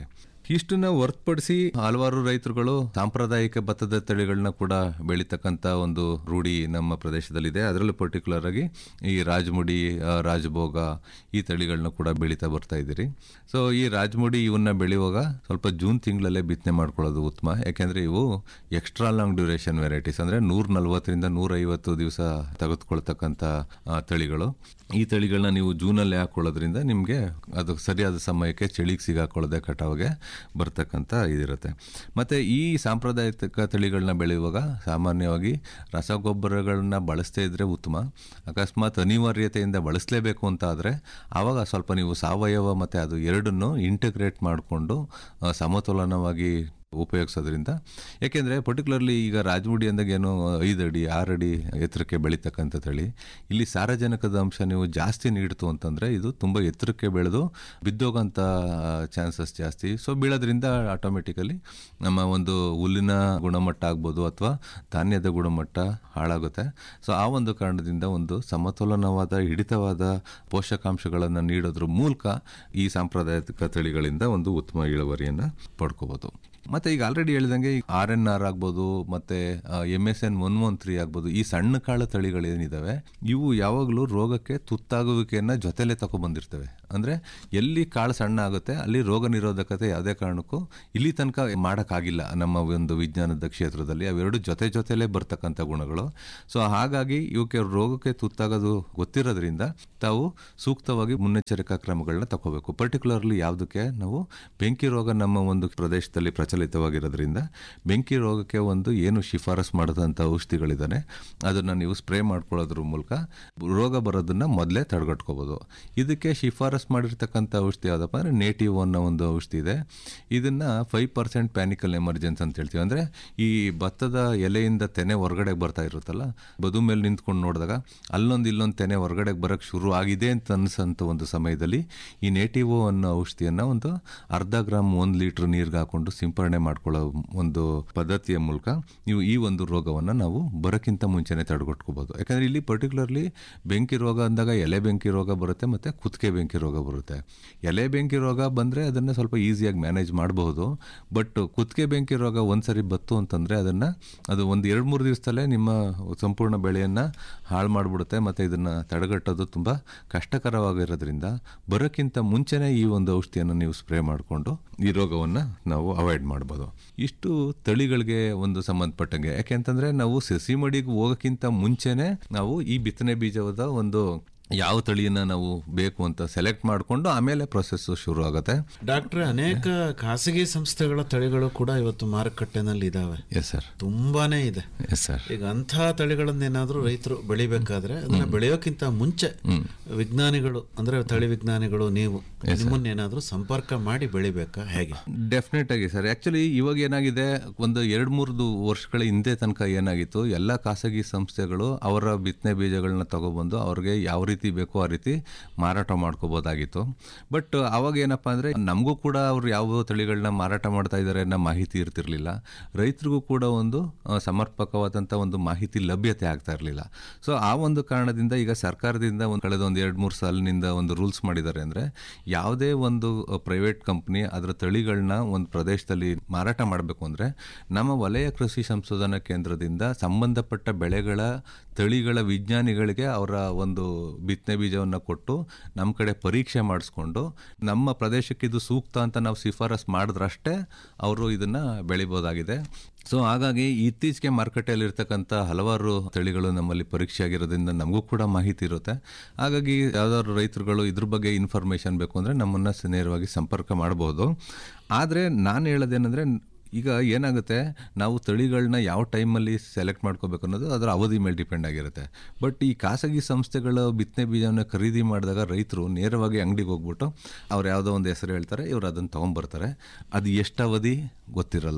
ಇಷ್ಟನ್ನ ಹೊರತುಪಡಿಸಿ ಹಲವಾರು ರೈತರುಗಳು ಸಾಂಪ್ರದಾಯಿಕ ಭತ್ತದ ತಳಿಗಳನ್ನ ಕೂಡ ಬೆಳೀತಕ್ಕಂಥ ಒಂದು ರೂಢಿ ನಮ್ಮ ಪ್ರದೇಶದಲ್ಲಿದೆ ಅದರಲ್ಲೂ ಪರ್ಟಿಕ್ಯುಲರ್ ಆಗಿ ಈ ರಾಜಮುಡಿ ಆ, ರಾಜಭೋಗ ಈ ತಳಿಗಳನ್ನ ಕೂಡ ಬೆಳೀತಾ ಬರ್ತಾ ಇದ್ದೀರಿ ಸೊ ಈ ರಾಜಮುಡಿ ಇವನ್ನ ಬೆಳೆಯುವಾಗ ಸ್ವಲ್ಪ ಜೂನ್ ತಿಂಗಳಲ್ಲೇ ಬಿತ್ತನೆ ಮಾಡ್ಕೊಳ್ಳೋದು ಉತ್ತಮ ಯಾಕೆಂದ್ರೆ ಇವು ಎಕ್ಸ್ಟ್ರಾ ಲಾಂಗ್ ಡ್ಯೂರೇಷನ್ ವೆರೈಟೀಸ್ ಅಂದ್ರೆ ನೂರ ನಲ್ವತ್ತರಿಂದ ನೂರೈವತ್ತು ದಿವಸ ತೆಗೆದುಕೊಳ್ತಕ್ಕಂಥ ಆ, ತಳಿಗಳು ಈ ತಳಿಗಳನ್ನ ನೀವು ಜೂನಲ್ಲಿ ಹಾಕೊಳ್ಳೋದ್ರಿಂದ ನಿಮಗೆ ಅದು ಸರಿಯಾದ ಸಮಯಕ್ಕೆ ಚಳಿಗೆ ಸಿಗಾಕೊಳ್ಳದೆ ಕಟಾವಿಗೆ ಬರ್ತಕ್ಕಂಥ ಇದಿರುತ್ತೆ ಮತ್ತು ಈ ಸಾಂಪ್ರದಾಯಿಕ ತಳಿಗಳನ್ನ ಬೆಳೆಯುವಾಗ ಸಾಮಾನ್ಯವಾಗಿ ರಸಗೊಬ್ಬರಗಳನ್ನ ಬಳಸದೇ ಇದ್ದರೆ ಉತ್ತಮ ಅಕಸ್ಮಾತ್ ಅನಿವಾರ್ಯತೆಯಿಂದ ಬಳಸಲೇಬೇಕು ಅಂತ ಆದರೆ ಆವಾಗ ಸ್ವಲ್ಪ ನೀವು ಸಾವಯವ ಮತ್ತು ಅದು ಎರಡನ್ನು ಇಂಟಿಗ್ರೇಟ್ ಮಾಡಿಕೊಂಡು ಸಮತೋಲನವಾಗಿ ಉಪಯೋಗಿಸೋದ್ರಿಂದ ಯಾಕೆಂದರೆ ಪರ್ಟಿಕ್ಯುಲರ್ಲಿ ಈಗ ರಾಜಮುಡಿ ಅಂದಾಗ ಏನು ಐದು ಅಡಿ ಆರು ಅಡಿ ಎತ್ತರಕ್ಕೆ ಬೆಳೀತಕ್ಕಂಥ ತಳಿ ಇಲ್ಲಿ ಸಾರಜನಕದ ಅಂಶ ನೀವು ಜಾಸ್ತಿ ನೀಡ್ತು ಅಂತಂದರೆ ಇದು ತುಂಬ ಎತ್ತರಕ್ಕೆ ಬೆಳೆದು ಬಿದ್ದೋಗೋಂಥ ಚಾನ್ಸಸ್ ಜಾಸ್ತಿ ಸೊ ಬೀಳೋದ್ರಿಂದ ಆಟೋಮೆಟಿಕಲಿ ನಮ್ಮ ಒಂದು ಹುಲ್ಲಿನ ಗುಣಮಟ್ಟ ಆಗ್ಬೋದು ಅಥವಾ ಧಾನ್ಯದ ಗುಣಮಟ್ಟ ಹಾಳಾಗುತ್ತೆ ಸೊ ಆ ಒಂದು ಕಾರಣದಿಂದ ಒಂದು ಸಮತೋಲನವಾದ ಹಿಡಿತವಾದ ಪೋಷಕಾಂಶಗಳನ್ನು ನೀಡೋದ್ರ ಮೂಲಕ ಈ ಸಾಂಪ್ರದಾಯಿಕ ತಳಿಗಳಿಂದ ಒಂದು ಉತ್ತಮ ಇಳುವರಿಯನ್ನು ಪಡ್ಕೋಬೋದು ಮತ್ತೆ ಈಗ ಆಲ್ರೆಡಿ ಹೇಳಿದಂಗೆ ಆರ್ ಎನ್ ಆರ್ ಆಗ್ಬೋದು ಮತ್ತೆ M S N one one three ಆಗ್ಬೋದು ಈ ಸಣ್ಣ ಕಾಳು ತಳಿಗಳೇನಿದಾವೆ ಇವು ಯಾವಾಗಲೂ ರೋಗಕ್ಕೆ ತುತ್ತಾಗುವಿಕೆಯನ್ನ ಜೊತೆಲೆ ತಗೊಬಂದಿರ್ತವೆ ಅಂದ್ರೆ ಎಲ್ಲಿ ಕಾಳು ಸಣ್ಣ ಆಗುತ್ತೆ ಅಲ್ಲಿ ರೋಗ ನಿರೋಧಕತೆ ಯಾವುದೇ ಕಾರಣಕ್ಕೂ ಇಲ್ಲಿ ತನಕ ಮಾಡೋಕ್ಕಾಗಿಲ್ಲ ನಮ್ಮ ಒಂದು ವಿಜ್ಞಾನದ ಕ್ಷೇತ್ರದಲ್ಲಿ ಅವೆರಡು ಜೊತೆ ಜೊತೆಲೇ ಬರ್ತಕ್ಕಂಥ ಗುಣಗಳು ಸೊ ಹಾಗಾಗಿ ಇವಕ್ಕೆ ರೋಗಕ್ಕೆ ತುತ್ತಾಗೋದು ಗೊತ್ತಿರೋದ್ರಿಂದ ತಾವು ಸೂಕ್ತವಾಗಿ ಮುನ್ನೆಚ್ಚರಿಕಾ ಕ್ರಮಗಳನ್ನ ತಗೋಬೇಕು ಪರ್ಟಿಕ್ಯುಲರ್ಲಿ ಯಾವುದಕ್ಕೆ ನಾವು ಬೆಂಕಿ ರೋಗ ನಮ್ಮ ಒಂದು ಪ್ರದೇಶದಲ್ಲಿ ಪ್ರಚಲಿತವಾಗಿರೋದ್ರಿಂದ ಬೆಂಕಿ ರೋಗಕ್ಕೆ ಒಂದು ಏನು ಶಿಫಾರಸ್ ಮಾಡಿದಂಥ ಔಷಧಿಗಳಿದ್ದಾನೆ ಅದನ್ನು ನೀವು ಸ್ಪ್ರೇ ಮಾಡ್ಕೊಳ್ಳೋದ್ರ ಮೂಲಕ ರೋಗ ಬರೋದನ್ನ ಮೊದಲೇ ತಡೆಗಟ್ಕೋಬೋದು ಇದಕ್ಕೆ ಶಿಫಾರಸ್ ಮಾಡಿರ್ತಕ್ಕಂಥ ಔಷಧಿ ಯಾವುದಪ್ಪ ಅಂದರೆ ನೇಟಿವ್ ಅನ್ನೋ ಒಂದು ಔಷಧಿ ಇದೆ ಇದನ್ನು ಫೈವ್ ಪರ್ಸೆಂಟ್ ಪ್ಯಾನಿಕಲ್ ಎಮರ್ಜೆನ್ಸ್ ಅಂತ ಹೇಳ್ತೀವಿ ಅಂದರೆ ಈ ಭತ್ತದ ಎಲೆಯಿಂದ ತೆನೆ ಹೊರಗಡೆ ಬರ್ತಾ ಇರುತ್ತಲ್ಲ ಬದು ಮೇಲೆ ನಿಂತ್ಕೊಂಡು ನೋಡಿದಾಗ ಅಲ್ಲೊಂದು ಇಲ್ಲೊಂದು ತೆನೆ ಹೊರಗಡೆ ಬರೋಕ್ಕೆ ಶುರು ಆಗಿದೆ ಅಂತ ಅನ್ಸಂತ ಒಂದು ಸಮಯದಲ್ಲಿ ಈ ನೇಟಿವೋ ಅನ್ನೋ ಔಷಧಿಯನ್ನು ಒಂದು ಅರ್ಧ ಗ್ರಾಮ್ ಒಂದು ಲೀಟ್ರ್ ನೀರಿಗೆ ಹಾಕೊಂಡು ಸಿಂಪರಣೆ ಮಾಡ್ಕೊಳ್ಳೋ ಒಂದು ಪದ್ಧತಿಯ ಮೂಲಕ ನೀವು ಈ ಒಂದು ರೋಗವನ್ನು ನಾವು ಬರೋಕ್ಕಿಂತ ಮುಂಚೆನೆ ತಡೆಗಟ್ಕೋಬೋದು ಯಾಕಂದರೆ ಇಲ್ಲಿ ಪರ್ಟಿಕ್ಯುಲರ್ಲಿ ಬೆಂಕಿ ರೋಗ ಅಂದಾಗ ಎಲೆ ಬೆಂಕಿ ರೋಗ ಬರುತ್ತೆ ಮತ್ತು ಕುತ್ತಿಗೆ ಬೆಂಕಿ ರೋಗ ಬರುತ್ತೆ ಎಲೆ ಬೆಂಕಿ ರೋಗ ಬಂದರೆ ಅದನ್ನು ಸ್ವಲ್ಪ ಈಸಿಯಾಗಿ ಮ್ಯಾನೇಜ್ ಮಾಡಬಹುದು ಬಟ್ ಕುತ್ತಿಗೆ ಬೆಂಕಿ ರೋಗ ಒಂದ್ಸರಿ ಬತ್ತು ಅಂತಂದರೆ ಅದನ್ನು ಅದು ಒಂದು ಎರಡು ಮೂರು ದಿವಸದಲ್ಲೇ ನಿಮ್ಮ ಸಂಪೂರ್ಣ ಬೆಳೆಯನ್ನು ಹಾಳು ಮಾಡಿಬಿಡುತ್ತೆ ಮತ್ತು ಇದನ್ನು ತಡೆಗಟ್ಟೋದು ತುಂಬ ಕಷ್ಟಕರವಾಗಿರೋದ್ರಿಂದ ಬರೋಕ್ಕಿಂತ ಮುಂಚೆನೇ ಈ ಒಂದು ಔಷಧಿಯನ್ನು ನೀವು ಸ್ಪ್ರೇ ಮಾಡಿಕೊಂಡು ಈ ರೋಗವನ್ನು ನಾವು ಅವಾಯ್ಡ್ ಮಾಡ್ಬೋದು ಇಷ್ಟು ತಳಿಗಳಿಗೆ ಒಂದು ಸಂಬಂಧಪಟ್ಟಂಗೆ ಯಾಕೆಂತಂದರೆ ನಾವು ಸಸಿ ಮಡಿಗೆ ಹೋಗೋಕ್ಕಿಂತ ಮುಂಚೆನೇ ನಾವು ಈ ಬಿತ್ತನೆ ಬೀಜದ ಒಂದು ಯಾವ ತಳಿಯನ್ನ ನಾವು ಬೇಕು ಅಂತ ಸೆಲೆಕ್ಟ್ ಮಾಡಿಕೊಂಡು ಆಮೇಲೆ ಪ್ರೊಸೆಸ್ ಶುರು ಆಗುತ್ತೆ ಡಾಕ್ಟ್ರೆ ಅನೇಕ ಖಾಸಗಿ ಸಂಸ್ಥೆಗಳ ತಳಿಗಳು ಕೂಡ ಇವತ್ತು ಮಾರುಕಟ್ಟೆನಲ್ಲಿ ಇದಾವೆ ಎಸ್ ಸರ್ ತುಂಬಾನೇ ಇದೆ ಎಸ್ ಸರ್ ಈಗ ಅಂಥ ತಳಿಗಳನ್ನೇನಾದ್ರೂ ರೈತರು ಬೆಳಿಬೇಕಾದ್ರೆ ಅದನ್ನ ಬೆಳೆಯೋಕ್ಕಿಂತ ಮುಂಚೆ ವಿಜ್ಞಾನಿಗಳು ಅಂದ್ರೆ ತಳಿ ವಿಜ್ಞಾನಿಗಳು ನೀವು ನಿಮ್ಮನ್ನೇನಾದ್ರೂ ಸಂಪರ್ಕ ಮಾಡಿ ಬೆಳಿಬೇಕಾ ಹೇಗೆ ಡೆಫಿನೆಟ್ ಆಗಿ ಸರ್ ಆ್ಯಕ್ಚುಲಿ ಇವಾಗ ಏನಾಗಿದೆ ಒಂದು ಎರಡು ಮೂರು ವರ್ಷಗಳ ಹಿಂದೆ ತನಕ ಏನಾಗಿತ್ತು ಎಲ್ಲ ಖಾಸಗಿ ಸಂಸ್ಥೆಗಳು ಅವರ ಬಿತ್ತನೆ ಬೀಜಗಳನ್ನ ತಗೊಬಂದು ಅವ್ರಿಗೆ ಯಾವ ರೀತಿ ಬೇಕೋ ಆ ರೀತಿ ಮಾರಾಟ ಮಾಡ್ಕೋಬೋದಾಗಿತ್ತು ಬಟ್ ಅವಾಗ ಏನಪ್ಪ ಅಂದರೆ ನಮಗೂ ಕೂಡ ಅವ್ರು ಯಾವ ತಳಿಗಳನ್ನ ಮಾರಾಟ ಮಾಡ್ತಾ ಇದ್ದಾರೆ ಅನ್ನೋ ಮಾಹಿತಿ ಇರ್ತಿರ್ಲಿಲ್ಲ ರೈತರಿಗೂ ಕೂಡ ಒಂದು ಆ, ಸಮರ್ಪಕವಾದಂಥ ಒಂದು ಮಾಹಿತಿ ಲಭ್ಯತೆ ಆಗ್ತಾ ಇರಲಿಲ್ಲ ಸೊ ಆ ಒಂದು ಕಾರಣದಿಂದ ಈಗ ಸರ್ಕಾರದಿಂದ ಒಂದು ಕಳೆದ ಒಂದು ಎರಡು ಮೂರು ಸಾಲಿನಿಂದ ಒಂದು ರೂಲ್ಸ್ ಮಾಡಿದ್ದಾರೆ ಅಂದರೆ ಯಾವುದೇ ಒಂದು ಪ್ರೈವೇಟ್ ಕಂಪ್ನಿ ಅದರ ತಳಿಗಳನ್ನ ಒಂದು ಪ್ರದೇಶದಲ್ಲಿ ಮಾರಾಟ ಮಾಡಬೇಕು ಅಂದರೆ ನಮ್ಮ ವಲಯ ಕೃಷಿ ಸಂಶೋಧನಾ ಕೇಂದ್ರದಿಂದ ಸಂಬಂಧಪಟ್ಟ ಬೆಳೆಗಳ ತಳಿಗಳ ವಿಜ್ಞಾನಿಗಳಿಗೆ ಅವರ ಒಂದು ಬಿತ್ತನೆ ಬೀಜವನ್ನು ಕೊಟ್ಟು ನಮ್ಮ ಕಡೆ ಪರೀಕ್ಷೆ ಮಾಡಿಸ್ಕೊಂಡು ನಮ್ಮ ಪ್ರದೇಶಕ್ಕೆ ಇದು ಸೂಕ್ತ ಅಂತ ನಾವು ಶಿಫಾರಸ್ ಮಾಡಿದ್ರಷ್ಟೇ ಅವರು ಇದನ್ನು ಬೆಳಿಬೋದಾಗಿದೆ ಸೊ ಹಾಗಾಗಿ ಇತ್ತೀಚೆಗೆ ಮಾರುಕಟ್ಟೆಯಲ್ಲಿ ಇರ್ತಕ್ಕಂಥ ಹಲವಾರು ತಳಿಗಳು ನಮ್ಮಲ್ಲಿ ಪರೀಕ್ಷೆ ಆಗಿರೋದ್ರಿಂದ ನಮಗೂ ಕೂಡ ಮಾಹಿತಿ ಇರುತ್ತೆ ಹಾಗಾಗಿ ಯಾವ್ದಾದ್ರು ರೈತರುಗಳು ಇದ್ರ ಬಗ್ಗೆ ಇನ್ಫಾರ್ಮೇಷನ್ ಬೇಕು ಅಂದರೆ ನಮ್ಮನ್ನು ಸ- ನೇರವಾಗಿ ಸಂಪರ್ಕ ಮಾಡ್ಬೋದು ಆದರೆ ನಾನು ಹೇಳೋದೇನೆಂದರೆ ಈಗ ಏನಾಗುತ್ತೆ ನಾವು ತಳಿಗಳನ್ನ ಯಾವ ಟೈಮಲ್ಲಿ ಸೆಲೆಕ್ಟ್ ಮಾಡ್ಕೋಬೇಕು ಅನ್ನೋದು ಅದರ ಅವಧಿ ಮೇಲೆ ಡಿಪೆಂಡ್ ಆಗಿರುತ್ತೆ ಬಟ್ ಈ ಖಾಸಗಿ ಸಂಸ್ಥೆಗಳ ಬಿತ್ತನೆ ಬೀಜವನ್ನು ಖರೀದಿ ಮಾಡಿದಾಗ ರೈತರು ನೇರವಾಗಿ ಅಂಗಡಿಗೆ ಹೋಗ್ಬಿಟ್ಟು ಅವ್ರು ಯಾವುದೋ ಒಂದು ಹೆಸರು ಹೇಳ್ತಾರೆ ಇವ್ರು ಅದನ್ನು ತೊಗೊಂಬರ್ತಾರೆ ಅದು ಎಷ್ಟು ಅವಧಿ ಗೊತ್ತಿರಲ್ಲ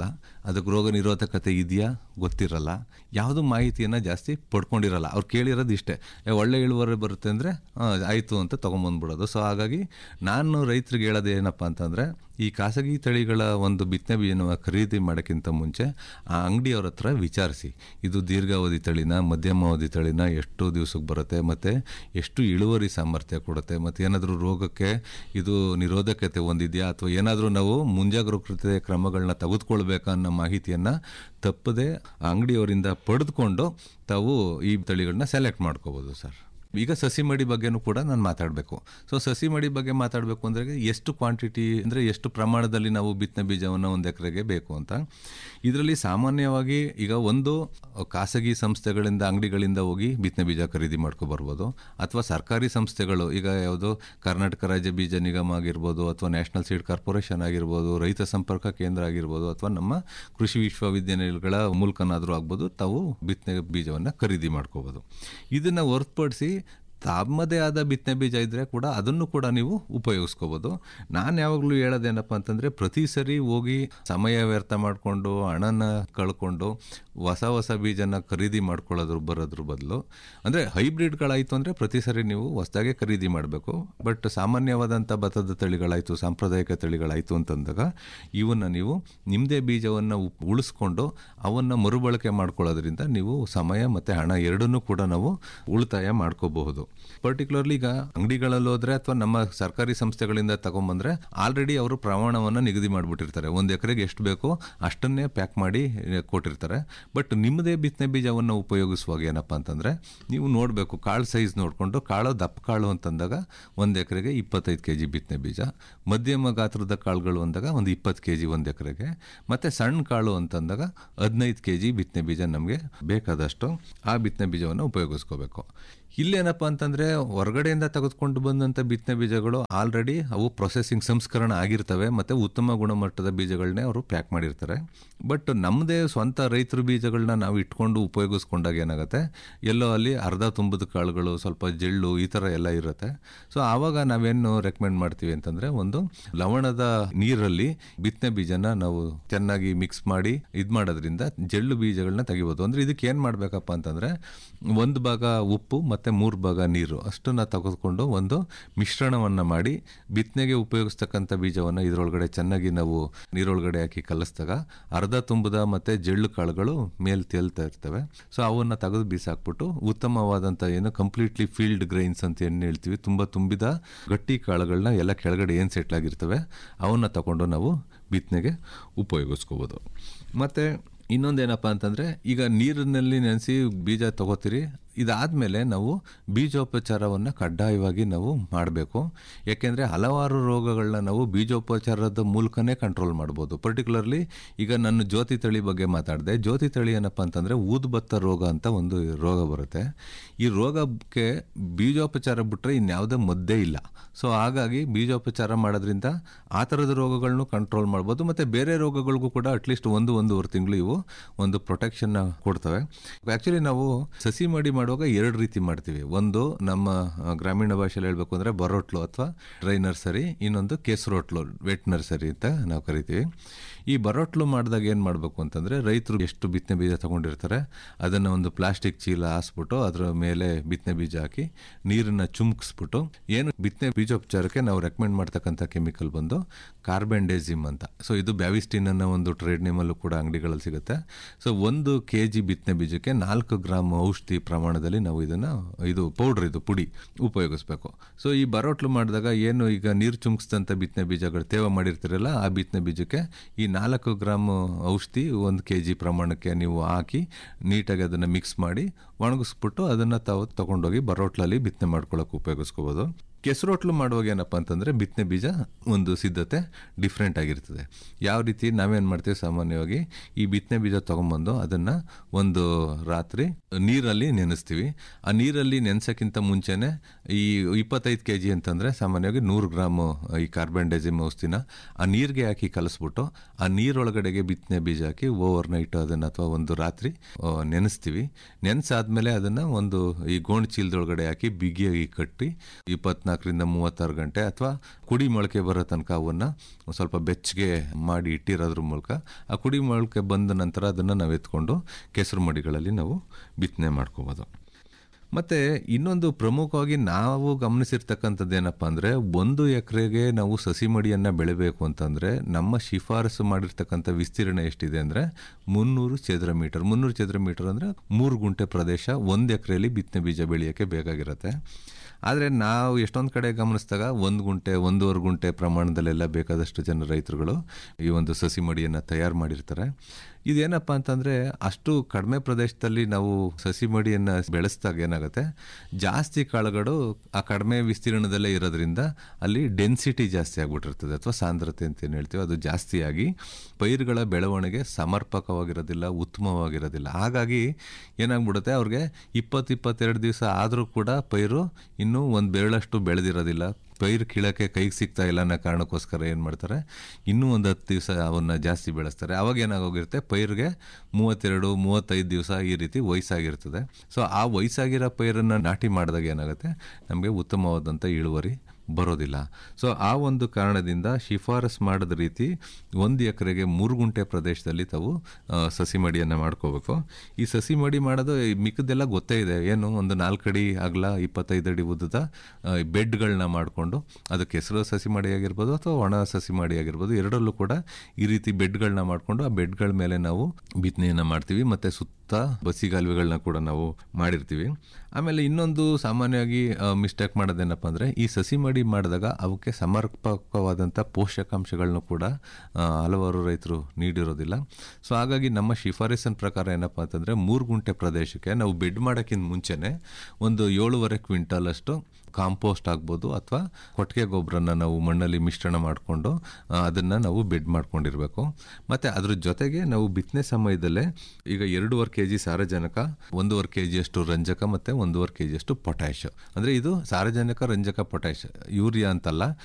ಅದಕ್ಕೆ ರೋಗ ನಿರೋಧಕತೆ ಇದೆಯಾ ಗೊತ್ತಿರಲ್ಲ ಯಾವುದೂ ಮಾಹಿತಿಯನ್ನು ಜಾಸ್ತಿ ಪಡ್ಕೊಂಡಿರಲ್ಲ ಅವ್ರು ಕೇಳಿರೋದು ಇಷ್ಟೇ ಏ, ಒಳ್ಳೆ ಇಳುವರಿ ಬರುತ್ತೆ ಅಂದರೆ ಆಯಿತು ಅಂತ ತೊಗೊಂಬಂದ್ಬಿಡೋದು ಸೊ ಹಾಗಾಗಿ ನಾನು ರೈತರಿಗೆ ಹೇಳೋದು ಏನಪ್ಪ ಅಂತಂದರೆ ಈ ಖಾಸಗಿ ತಳಿಗಳ ಒಂದು ಬಿತ್ತನೆ ಬೀಜನ ಖರೀದಿ ಮಾಡೋಕ್ಕಿಂತ ಮುಂಚೆ ಆ ಅಂಗಡಿಯವ್ರ ಹತ್ರ ವಿಚಾರಿಸಿ ಇದು ದೀರ್ಘಾವಧಿ ತಳಿನ ಮಧ್ಯಮಾವಧಿ ತಳಿನ ಎಷ್ಟು ದಿವ್ಸಕ್ಕೆ ಬರುತ್ತೆ ಮತ್ತು ಎಷ್ಟು ಇಳುವರಿ ಸಾಮರ್ಥ್ಯ ಕೊಡುತ್ತೆ ಮತ್ತು ಏನಾದರೂ ರೋಗಕ್ಕೆ ಇದು ನಿರೋಧಕತೆ ಹೊಂದಿದೆಯಾ ಅಥವಾ ಏನಾದರೂ ನಾವು ಮುಂಜಾಗರೂಕತೆ ಕ್ರಮಗಳನ್ನ ತೆಗೆದುಕೊಳ್ಬೇಕಾ ಅನ್ನೋ ಮಾಹಿತಿಯನ್ನು ತಪ್ಪದೆ ಅಂಗಡಿಯವರಿಂದ ಪಡೆದುಕೊಂಡು ತಾವು ಈ ತಳಿಗಳನ್ನ ಸೆಲೆಕ್ಟ್ ಮಾಡ್ಕೋಬೋದು ಸರ್ ಈಗ ಸಸಿ ಮಡಿ ಬಗ್ಗೆನೂ ಕೂಡ ನಾನು ಮಾತಾಡಬೇಕು ಸೊ ಸಸಿ ಮಡಿ ಬಗ್ಗೆ ಮಾತಾಡಬೇಕು ಅಂದರೆ ಎಷ್ಟು ಕ್ವಾಂಟಿಟಿ ಅಂದರೆ ಎಷ್ಟು ಪ್ರಮಾಣದಲ್ಲಿ ನಾವು ಬಿತ್ತನೆ ಬೀಜವನ್ನು ಒಂದು ಎಕರೆಗೆ ಬೇಕು ಅಂತ ಇದರಲ್ಲಿ ಸಾಮಾನ್ಯವಾಗಿ ಈಗ ಒಂದು ಖಾಸಗಿ ಸಂಸ್ಥೆಗಳಿಂದ ಅಂಗಡಿಗಳಿಂದ ಹೋಗಿ ಬಿತ್ತನೆ ಬೀಜ ಖರೀದಿ ಮಾಡ್ಕೊಬರ್ಬೋದು ಅಥವಾ ಸರ್ಕಾರಿ ಸಂಸ್ಥೆಗಳು ಈಗ ಯಾವುದು ಕರ್ನಾಟಕ ರಾಜ್ಯ ಬೀಜ ನಿಗಮ ಆಗಿರ್ಬೋದು ಅಥವಾ ನ್ಯಾಷನಲ್ ಸೀಡ್ ಕಾರ್ಪೊರೇಷನ್ ಆಗಿರ್ಬೋದು ರೈತ ಸಂಪರ್ಕ ಕೇಂದ್ರ ಆಗಿರ್ಬೋದು ಅಥವಾ ನಮ್ಮ ಕೃಷಿ ವಿಶ್ವವಿದ್ಯಾನಿಲಯಗಳ ಮೂಲಕನಾದರೂ ಆಗ್ಬೋದು ತಾವು ಬಿತ್ತನೆ ಬೀಜವನ್ನು ಖರೀದಿ ಮಾಡ್ಕೋಬೋದು ಇದನ್ನು ಹೊರತುಪಡಿಸಿ ತಮ್ಮದೇ ಆದ ಬಿತ್ತನೆ ಬೀಜ ಇದ್ದರೆ ಕೂಡ ಅದನ್ನು ಕೂಡ ನೀವು ಉಪಯೋಗಿಸ್ಕೋಬೋದು ನಾನು ಯಾವಾಗಲೂ ಹೇಳೋದೇನಪ್ಪ ಅಂತಂದರೆ ಪ್ರತಿ ಸರಿ ಹೋಗಿ ಸಮಯ ವ್ಯರ್ಥ ಮಾಡಿಕೊಂಡು ಹಣನ ಕಳ್ಕೊಂಡು ಹೊಸ ಹೊಸ ಬೀಜನ ಖರೀದಿ ಮಾಡ್ಕೊಳ್ಳೋದ್ರ ಬರೋದ್ರ ಬದಲು ಅಂದರೆ ಹೈಬ್ರಿಡ್ಗಳಾಯಿತು ಅಂದರೆ ಪ್ರತಿ ಸರಿ ನೀವು ಹೊಸದಾಗೆ ಖರೀದಿ ಮಾಡಬೇಕು ಬಟ್ ಸಾಮಾನ್ಯವಾದಂಥ ಭತ್ತದ ತಳಿಗಳಾಯಿತು ಸಾಂಪ್ರದಾಯಿಕ ತಳಿಗಳಾಯಿತು ಅಂತಂದಾಗ ಇವನ್ನ ನೀವು ನಿಮ್ಮದೇ ಬೀಜವನ್ನು ಉಪ್- ಉಳಿಸ್ಕೊಂಡು ಅವನ್ನು ಮರುಬಳಕೆ ಮಾಡ್ಕೊಳ್ಳೋದ್ರಿಂದ ನೀವು ಸಮಯ ಮತ್ತು ಹಣ ಎರಡನ್ನೂ ಕೂಡ ನಾವು ಉಳಿತಾಯ ಮಾಡ್ಕೋಬಹುದು ಪರ್ಟಿಕ್ಯುಲರ್ಲಿ ಈಗ ಅಂಗಡಿಗಳಲ್ಲಿ ಹೋದ್ರೆ ಅಥವಾ ನಮ್ಮ ಸರ್ಕಾರಿ ಸಂಸ್ಥೆಗಳಿಂದ ತಗೊಂಬಂದ್ರೆ ಆಲ್ರೆಡಿ ಅವರು ಪ್ರಮಾಣವನ್ನು ನಿಗದಿ ಮಾಡಿಬಿಟ್ಟಿರ್ತಾರೆ ಒಂದು ಎಕರೆಗೆ ಎಷ್ಟು ಬೇಕೋ ಅಷ್ಟನ್ನೇ ಪ್ಯಾಕ್ ಮಾಡಿ ಆ, ಕೊಟ್ಟಿರ್ತಾರೆ ಬಟ್ ನಿಮ್ಮದೇ ಬಿತ್ತನೆ ಬೀಜವನ್ನು ಉಪಯೋಗಿಸುವಾಗ ಏನಪ್ಪ ಅಂತಂದರೆ ನೀವು ನೋಡಬೇಕು ಕಾಳು ಸೈಜ್ ನೋಡಿಕೊಂಡು ಕಾಳು ದಪ್ಪ ಕಾಳು ಅಂತಂದಾಗ ಒಂದು ಎಕರೆಗೆ ಇಪ್ಪತ್ತೈದು ಕೆ ಜಿ ಬಿತ್ತನೆ ಬೀಜ ಮಧ್ಯಮ ಗಾತ್ರದ ಕಾಳುಗಳು ಅಂದಾಗ ಒಂದು ಇಪ್ಪತ್ತು ಕೆ ಜಿ ಒಂದು ಎಕರೆಗೆ ಮತ್ತು ಸಣ್ಣ ಕಾಳು ಅಂತಂದಾಗ ಹದಿನೈದು ಕೆ ಜಿ ಬಿತ್ತನೆ ಬೀಜ ನಮಗೆ ಬೇಕಾದಷ್ಟು ಆ ಬಿತ್ತನೆ ಬೀಜವನ್ನು ಉಪಯೋಗಿಸ್ಕೋಬೇಕು ಇಲ್ಲೇನಪ್ಪ ಅಂತಂದರೆ ಹೊರಗಡೆಯಿಂದ ತೆಗೆದುಕೊಂಡು ಬಂದಂಥ ಬಿತ್ತನೆ ಬೀಜಗಳು ಆಲ್ರೆಡಿ ಅವು ಪ್ರೊಸೆಸಿಂಗ್ ಸಂಸ್ಕರಣ ಆಗಿರ್ತವೆ ಮತ್ತು ಉತ್ತಮ ಗುಣಮಟ್ಟದ ಬೀಜಗಳನ್ನೇ ಅವರು ಪ್ಯಾಕ್ ಮಾಡಿರ್ತಾರೆ ಬಟ್ ನಮ್ಮದೇ ಸ್ವಂತ ರೈತರ ಬೀಜಗಳನ್ನ ನಾವು ಇಟ್ಕೊಂಡು ಉಪಯೋಗಿಸ್ಕೊಂಡಾಗ ಏನಾಗುತ್ತೆ ಎಲ್ಲೋ ಅಲ್ಲಿ ಅರ್ಧ ತುಂಬದ ಕಾಳುಗಳು ಸ್ವಲ್ಪ ಜೆಳ್ಳು ಈ ಥರ ಎಲ್ಲ ಇರುತ್ತೆ ಸೊ ಆವಾಗ ನಾವೇನು ರೆಕಮೆಂಡ್ ಮಾಡ್ತೀವಿ ಅಂತಂದರೆ ಒಂದು ಲವಣದ ನೀರಲ್ಲಿ ಬಿತ್ತನೆ ಬೀಜನ ನಾವು ಚೆನ್ನಾಗಿ ಮಿಕ್ಸ್ ಮಾಡಿ ಇದು ಮಾಡೋದ್ರಿಂದ ಜೆಳ್ಳು ಬೀಜಗಳನ್ನ ತೆಗಿಬೋದು ಅಂದರೆ ಇದಕ್ಕೆ ಏನು ಮಾಡಬೇಕಪ್ಪ ಅಂತಂದರೆ ಒಂದು ಭಾಗ ಉಪ್ಪು ಮತ್ತು ಮೂರು ಭಾಗ ನೀರು ಅಷ್ಟನ್ನು ತೆಗೆದುಕೊಂಡು ಒಂದು ಮಿಶ್ರಣವನ್ನು ಮಾಡಿ ಬಿತ್ತನೆಗೆ ಉಪಯೋಗಿಸ್ತಕ್ಕಂಥ ಬೀಜವನ್ನು ಇದರೊಳಗಡೆ ಚೆನ್ನಾಗಿ ನಾವು ನೀರೊಳಗಡೆ ಹಾಕಿ ಕಲಿಸಿದಾಗ ಅರ್ಧ ತುಂಬದ ಮತ್ತು ಜೆಳ್ಳು ಕಾಳುಗಳು ಮೇಲೆ ತೇಲ್ತಾ ಇರ್ತವೆ ಸೊ ಅವನ್ನು ತೆಗೆದು ಬೀಸಾಕ್ಬಿಟ್ಟು ಉತ್ತಮವಾದಂಥ ಏನು ಕಂಪ್ಲೀಟ್ಲಿ ಫೀಲ್ಡ್ ಗ್ರೈನ್ಸ್ ಅಂತ ಏನು ಹೇಳ್ತೀವಿ ತುಂಬ ತುಂಬಿದ ಗಟ್ಟಿ ಕಾಳುಗಳನ್ನ ಎಲ್ಲ ಕೆಳಗಡೆ ಏನು ಸೆಟ್ಲ್ ಆಗಿರ್ತವೆ ಅವನ್ನ ತಗೊಂಡು ನಾವು ಬಿತ್ತನೆಗೆ ಉಪಯೋಗಿಸ್ಕೋಬೋದು ಮತ್ತು ಇನ್ನೊಂದೇನಪ್ಪ ಅಂತಂದರೆ ಈಗ ನೀರಿನಲ್ಲಿ ನೆನೆಸಿ ಬೀಜ ತಗೋತೀರಿ ಇದಾದಮೇಲೆ ನಾವು ಬೀಜೋಪಚಾರವನ್ನು ಕಡ್ಡಾಯವಾಗಿ ನಾವು ಮಾಡಬೇಕು ಯಾಕೆಂದರೆ ಹಲವಾರು ರೋಗಗಳನ್ನ ನಾವು ಬೀಜೋಪಚಾರದ ಮೂಲಕನೇ ಕಂಟ್ರೋಲ್ ಮಾಡ್ಬೋದು ಪರ್ಟಿಕ್ಯುಲರ್ಲಿ ಈಗ ನನ್ನ ಜ್ಯೋತಿ ತಳಿ ಬಗ್ಗೆ ಮಾತಾಡಿದೆ ಜ್ಯೋತಿ ತಳಿ ಏನಪ್ಪ ಅಂತಂದರೆ ಊದುಬತ್ತ ರೋಗ ಅಂತ ಒಂದು ರೋಗ ಬರುತ್ತೆ ಈ ರೋಗಕ್ಕೆ ಬೀಜೋಪಚಾರ ಬಿಟ್ಟರೆ ಇನ್ಯಾವುದೇ ಮದ್ದೇ ಇಲ್ಲ ಸೊ ಹಾಗಾಗಿ ಬೀಜೋಪಚಾರ ಮಾಡೋದ್ರಿಂದ ಆ ಥರದ ರೋಗಗಳನ್ನು ಕಂಟ್ರೋಲ್ ಮಾಡ್ಬೋದು ಮತ್ತು ಬೇರೆ ರೋಗಗಳಿಗೂ ಕೂಡ ಅಟ್ಲೀಸ್ಟ್ ಒಂದು ಒಂದೂವರೆ ತಿಂಗಳು ಇವು ಒಂದು ಪ್ರೊಟೆಕ್ಷನ್ನ ಕೊಡ್ತವೆ ಆ್ಯಕ್ಚುಲಿ ನಾವು ಸಸಿ ಮಡಿ ಮಾಡುವಾಗ ಎರಡು ರೀತಿ ಮಾಡ್ತೀವಿ ಒಂದು ನಮ್ಮ ಆ, ಗ್ರಾಮೀಣ ಭಾಷೆಯಲ್ಲಿ ಹೇಳಬೇಕು ಅಂದರೆ ಬರೋಟ್ಲು ಅಥವಾ ಡ್ರೈ ನರ್ಸರಿ ಇನ್ನೊಂದು ಕೆಸರೋಟ್ಲು ವೆಟ್ ನರ್ಸರಿ ಅಂತ ನಾವು ಕರಿತೀವಿ ಈ ಬರೋಟ್ಲು ಮಾಡಿದಾಗ ಏನು ಮಾಡಬೇಕು ಅಂತಂದರೆ ರೈತರು ಎಷ್ಟು ಬಿತ್ತನೆ ಬೀಜ ತೊಗೊಂಡಿರ್ತಾರೆ ಅದನ್ನು ಒಂದು ಪ್ಲಾಸ್ಟಿಕ್ ಚೀಲ ಹಾಸ್ಬಿಟ್ಟು ಅದರ ಮೇಲೆ ಬಿತ್ತನೆ ಬೀಜ ಹಾಕಿ ನೀರನ್ನು ಚುಮ್ಕಿಸ್ಬಿಟ್ಟು ಏನು ಬಿತ್ತನೆ ಬೀಜೋಪಚಾರಕ್ಕೆ ನಾವು ರೆಕಮೆಂಡ್ ಮಾಡ್ತಕ್ಕಂಥ ಕೆಮಿಕಲ್ ಬಂದು ಕಾರ್ಬೆಂಡೇಸಿಮ್ ಅಂತ ಸೊ ಇದು ಬ್ಯಾವಿಸ್ಟಿನ್ ಅನ್ನೋ ಒಂದು ಟ್ರೇಡ್ ನೇಮಲ್ಲೂ ಕೂಡ ಅಂಗಡಿಗಳಲ್ಲಿ ಸಿಗುತ್ತೆ ಸೊ ಒಂದು ಕೆ ಜಿ ಬಿತ್ತನೆ ಬೀಜಕ್ಕೆ ನಾಲ್ಕು ಗ್ರಾಮ್ ಔಷಧಿ ಪ್ರಮಾಣದಲ್ಲಿ ನಾವು ಇದನ್ನು ಇದು ಪೌಡ್ರ್ ಇದು ಪುಡಿ ಉಪಯೋಗಿಸ್ಬೇಕು ಸೊ ಈ ಬರೋಟ್ಲು ಮಾಡಿದಾಗ ಏನು ಈಗ ನೀರು ಚುಮ್ಕಿಸಿದಂಥ ಬಿತ್ತನೆ ಬೀಜಗಳು ತೇವ ಮಾಡಿರ್ತೀರಲ್ಲ ಆ ಬಿತ್ತನೆ ಬೀಜಕ್ಕೆ ಈ ನಾಲ್ಕು ಗ್ರಾಮ್ ಔಷಧಿ ಒಂದು ಕೆ ಜಿ ಪ್ರಮಾಣಕ್ಕೆ ನೀವು ಹಾಕಿ ನೀಟಾಗಿ ಅದನ್ನು ಮಿಕ್ಸ್ ಮಾಡಿ ಒಣಗಿಸ್ಬಿಟ್ಟು ಅದನ್ನು ತಾವು ತೊಗೊಂಡೋಗಿ ಬರೋಟ್ಲಲ್ಲಿ ಬಿತ್ತನೆ ಮಾಡ್ಕೊಳ್ಳೋಕೆ ಉಪಯೋಗಿಸ್ಕೋಬೋದು ಕೆಸರೋಟ್ಲು ಮಾಡುವಾಗ ಏನಪ್ಪ ಅಂತಂದರೆ ಬಿತ್ತನೆ ಬೀಜ ಒಂದು ಸಿದ್ಧತೆ ಡಿಫ್ರೆಂಟ್ ಆಗಿರ್ತದೆ ಯಾವ ರೀತಿ ನಾವೇನು ಮಾಡ್ತೀವಿ ಸಾಮಾನ್ಯವಾಗಿ ಈ ಬಿತ್ತನೆ ಬೀಜ ತೊಗೊಂಬಂದು ಅದನ್ನು ಒಂದು ರಾತ್ರಿ ನೀರಲ್ಲಿ ನೆನೆಸ್ತೀವಿ ಆ ನೀರಲ್ಲಿ ನೆನೆಸೋಕ್ಕಿಂತ ಮುಂಚೆನೇ ಈ ಇಪ್ಪತ್ತೈದು ಕೆ ಜಿ ಅಂತಂದರೆ ಸಾಮಾನ್ಯವಾಗಿ ನೂರು ಗ್ರಾಮು ಈ ಕಾರ್ಬನ್ ಔಷಧಿನ ಆ ನೀರಿಗೆ ಹಾಕಿ ಕಲಿಸ್ಬಿಟ್ಟು ಆ ನೀರೊಳಗಡೆಗೆ ಬಿತ್ತನೆ ಬೀಜ ಹಾಕಿ ಓವರ್ ನೈಟ್ ಅದನ್ನು ಅಥವಾ ಒಂದು ರಾತ್ರಿ ಆ, ನೆನೆಸ್ತೀವಿ ನೆನೆಸಾದ್ಮೇಲೆ ಅದನ್ನು ಒಂದು ಈ ಗೋಣ್ ಚೀಲದೊಳಗಡೆ ಹಾಕಿ ಬಿಗಿಯಾಗಿ ಕಟ್ಟಿ ಇಪ್ಪತ್ನಾಲ್ಕು ಇಪ್ಪತ್ನಾಲ್ಕರಿಂದ ಮೂವತ್ತಾರು ಗಂಟೆ ಅಥವಾ ಕುಡಿ ಮೊಳಕೆ ಬರೋ ತನಕ ಅವನ್ನು ಒಂದು ಸ್ವಲ್ಪ ಬೆಚ್ಚಗೆ ಮಾಡಿ ಇಟ್ಟಿರೋದ್ರ ಮೂಲಕ ಆ ಕುಡಿ ಮೊಳಕೆ ಬಂದ ನಂತರ ಅದನ್ನು ನಾವು ಎತ್ಕೊಂಡು ಕೆಸರು ಮಡಿಗಳಲ್ಲಿ ನಾವು ಬಿತ್ತನೆ ಮಾಡ್ಕೋಬೋದು ಮತ್ತು ಇನ್ನೊಂದು ಪ್ರಮುಖವಾಗಿ ನಾವು ಗಮನಿಸಿರ್ತಕ್ಕಂಥದ್ದು ಏನಪ್ಪ ಅಂದರೆ ಒಂದು ಎಕರೆಗೆ ನಾವು ಸಸಿ ಮಡಿಯನ್ನು ಬೆಳಿಬೇಕು ಅಂತಂದರೆ ನಮ್ಮ ಶಿಫಾರಸು ಮಾಡಿರ್ತಕ್ಕಂಥ ವಿಸ್ತೀರ್ಣ ಎಷ್ಟಿದೆ ಅಂದರೆ ಮುನ್ನೂರು ಚದರ ಮೀಟರ್ ಮುನ್ನೂರು ಚದರ ಮೀಟರ್ ಅಂದರೆ ಮೂರು ಗುಂಟೆ ಪ್ರದೇಶ ಒಂದು ಎಕರೆಯಲ್ಲಿ ಬಿತ್ತನೆ ಬೀಜ ಬೆಳೆಯೋಕ್ಕೆ ಬೇಕಾಗಿರುತ್ತೆ ಆದರೆ ನಾವು ಎಷ್ಟೊಂದು ಕಡೆ ಗಮನಿಸಿದಾಗ ಒಂದು ಗುಂಟೆ ಒಂದೂವರೆ ಗುಂಟೆ ಪ್ರಮಾಣದಲ್ಲೆಲ್ಲ ಬೇಕಾದಷ್ಟು ಜನ ರೈತರುಗಳು ಈ ಒಂದು ಸಸಿ ಮಡಿಯನ್ನು ತಯಾರು ಮಾಡಿರ್ತಾರೆ ಇದೇನಪ್ಪ ಅಂತಂದರೆ ಅಷ್ಟು ಕಡಿಮೆ ಪ್ರದೇಶದಲ್ಲಿ ನಾವು ಸಸಿ ಮಡಿಯನ್ನು ಬೆಳೆಸಿದಾಗ ಏನಾಗುತ್ತೆ ಜಾಸ್ತಿ ಕಾಳುಗಳು ಆ ಕಡಿಮೆ ವಿಸ್ತೀರ್ಣದಲ್ಲೇ ಇರೋದ್ರಿಂದ ಅಲ್ಲಿ ಡೆನ್ಸಿಟಿ ಜಾಸ್ತಿ ಆಗಿಬಿಟ್ಟಿರ್ತದೆ ಅಥವಾ ಸಾಂದ್ರತೆ ಅಂತ ಏನು ಹೇಳ್ತೀವಿ ಅದು ಜಾಸ್ತಿಯಾಗಿ ಪೈರುಗಳ ಬೆಳವಣಿಗೆ ಸಮರ್ಪಕವಾಗಿರೋದಿಲ್ಲ ಉತ್ತಮವಾಗಿರೋದಿಲ್ಲ ಹಾಗಾಗಿ ಏನಾಗ್ಬಿಡುತ್ತೆ ಅವ್ರಿಗೆ ಇಪ್ಪತ್ತು ಇಪ್ಪತ್ತೆರಡು ದಿವಸ ಆದರೂ ಕೂಡ ಪೈರು ಇನ್ನೂ ಒಂದು ಬೆರಳಷ್ಟು ಬೆಳೆದಿರೋದಿಲ್ಲ ಪೈರು ಕೀಳಕ್ಕೆ ಕೈಗೆ ಸಿಗ್ತಾ ಇಲ್ಲ ಅನ್ನೋ ಕಾರಣಕ್ಕೋಸ್ಕರ ಏನು ಮಾಡ್ತಾರೆ ಇನ್ನೂ ಒಂದು ಹತ್ತು ದಿವಸ ಅವನ್ನ ಜಾಸ್ತಿ ಬೆಳೆಸ್ತಾರೆ ಅವಾಗ ಏನಾಗೋಗಿರುತ್ತೆ ಪೈರಿಗೆ ಮೂವತ್ತೆರಡು ಮೂವತ್ತೈದು ದಿವಸ ಈ ರೀತಿ ವಯಸ್ಸಾಗಿರ್ತದೆ ಸೊ ಆ ವಯಸ್ಸಾಗಿರೋ ಪೈರನ್ನು ನಾಟಿ ಮಾಡಿದಾಗ ಏನಾಗುತ್ತೆ ನಮಗೆ ಉತ್ತಮವಾದಂಥ ಇಳುವರಿ ಬರೋದಿಲ್ಲ ಸೊ ಆ ಒಂದು ಕಾರಣದಿಂದ ಶಿಫಾರಸ್ ಮಾಡಿದ ರೀತಿ ಒಂದು ಎಕರೆಗೆ ಮೂರು ಗುಂಟೆ ಪ್ರದೇಶದಲ್ಲಿ ತಾವು ಆ, ಸಸಿ ಮಡಿಯನ್ನು ಮಾಡ್ಕೋಬೇಕು ಈ ಸಸಿ ಮಡಿ ಮಾಡೋದು ಈ ಮಿಕ್ಕದೆಲ್ಲ ಗೊತ್ತೇ ಇದೆ ಏನು ಒಂದು ನಾಲ್ಕು ಅಡಿ ಅಗಲ ಇಪ್ಪತ್ತೈದು ಅಡಿ ಉದ್ದದ ಆ, ಬೆಡ್ಗಳನ್ನ ಮಾಡಿಕೊಂಡು ಅದಕ್ಕೆ ಹೆಸರು ಸಸಿ ಮಡಿ ಆಗಿರ್ಬೋದು ಅಥವಾ ಒಣ ಸಸಿ ಮಡಿ ಆಗಿರ್ಬೋದು ಎರಡರಲ್ಲೂ ಕೂಡ ಈ ರೀತಿ ಬೆಡ್ಗಳನ್ನ ಮಾಡಿಕೊಂಡು ಆ ಬೆಡ್ಗಳ ಮೇಲೆ ನಾವು ಬಿತ್ತನೆಯನ್ನು ಮಾಡ್ತೀವಿ ಮತ್ತು ಸುತ್ತ ಬಸಿಗಾಲುವೆಗಳನ್ನ ಕೂಡ ನಾವು ಮಾಡಿರ್ತೀವಿ ಆಮೇಲೆ ಇನ್ನೊಂದು ಸಾಮಾನ್ಯವಾಗಿ ಮಿಸ್ಟೇಕ್ ಮಾಡೋದೇನಪ್ಪ ಅಂದರೆ ಈ ಸಸಿ ಮಡಿ ಮಾಡಿದಾಗ ಅವಕ್ಕೆ ಸಮರ್ಪಕವಾದಂಥ ಪೋಷಕಾಂಶಗಳನ್ನು ಕೂಡ ಆ, ಹಲವಾರು ರೈತರು ನೀಡಿರೋದಿಲ್ಲ ಸೊ ಹಾಗಾಗಿ ನಮ್ಮ ಶಿಫಾರಸಿನ ಪ್ರಕಾರ ಏನಪ್ಪ ಅಂತಂದರೆ ಮೂರು ಗುಂಟೆ ಪ್ರದೇಶಕ್ಕೆ ನಾವು ಬೆಡ್ ಮಾಡೋಕ್ಕಿಂತ ಮುಂಚೆನೇ ಒಂದು ಏಳುವರೆ ಕ್ವಿಂಟಲ್ ಅಷ್ಟು ಕಾಂಪೋಸ್ಟ್ ಆಗ್ಬೋದು ಅಥವಾ ಕೊಟ್ಟಿಗೆ ಗೊಬ್ಬರನ ನಾವು ಮಣ್ಣಲ್ಲಿ ಮಿಶ್ರಣ ಮಾಡಿಕೊಂಡು ಅದನ್ನು ನಾವು ಬೆಡ್ ಮಾಡ್ಕೊಂಡಿರಬೇಕು ಮತ್ತು ಅದ್ರ ಜೊತೆಗೆ ನಾವು ಬಿತ್ತನೆ ಸಮಯದಲ್ಲೇ ಈಗ ಎರಡೂವರೆ ಕೆ ಜಿ ಸಾರಜನಕ ಒಂದೂವರೆ ಕೆ ಜಿಯಷ್ಟು ರಂಜಕ ಮತ್ತು ಒಂದೂವರೆ ಕೆ ಜಿಯಷ್ಟು ಪೊಟ್ಯಾಶ್ ಅಂದರೆ ಇದು ಸಾರಜನಕ ರಂಜಕ ಪೊಟ್ಯಾಶ್ ಯೂರಿಯಾ ಅಂತಲ್ಲ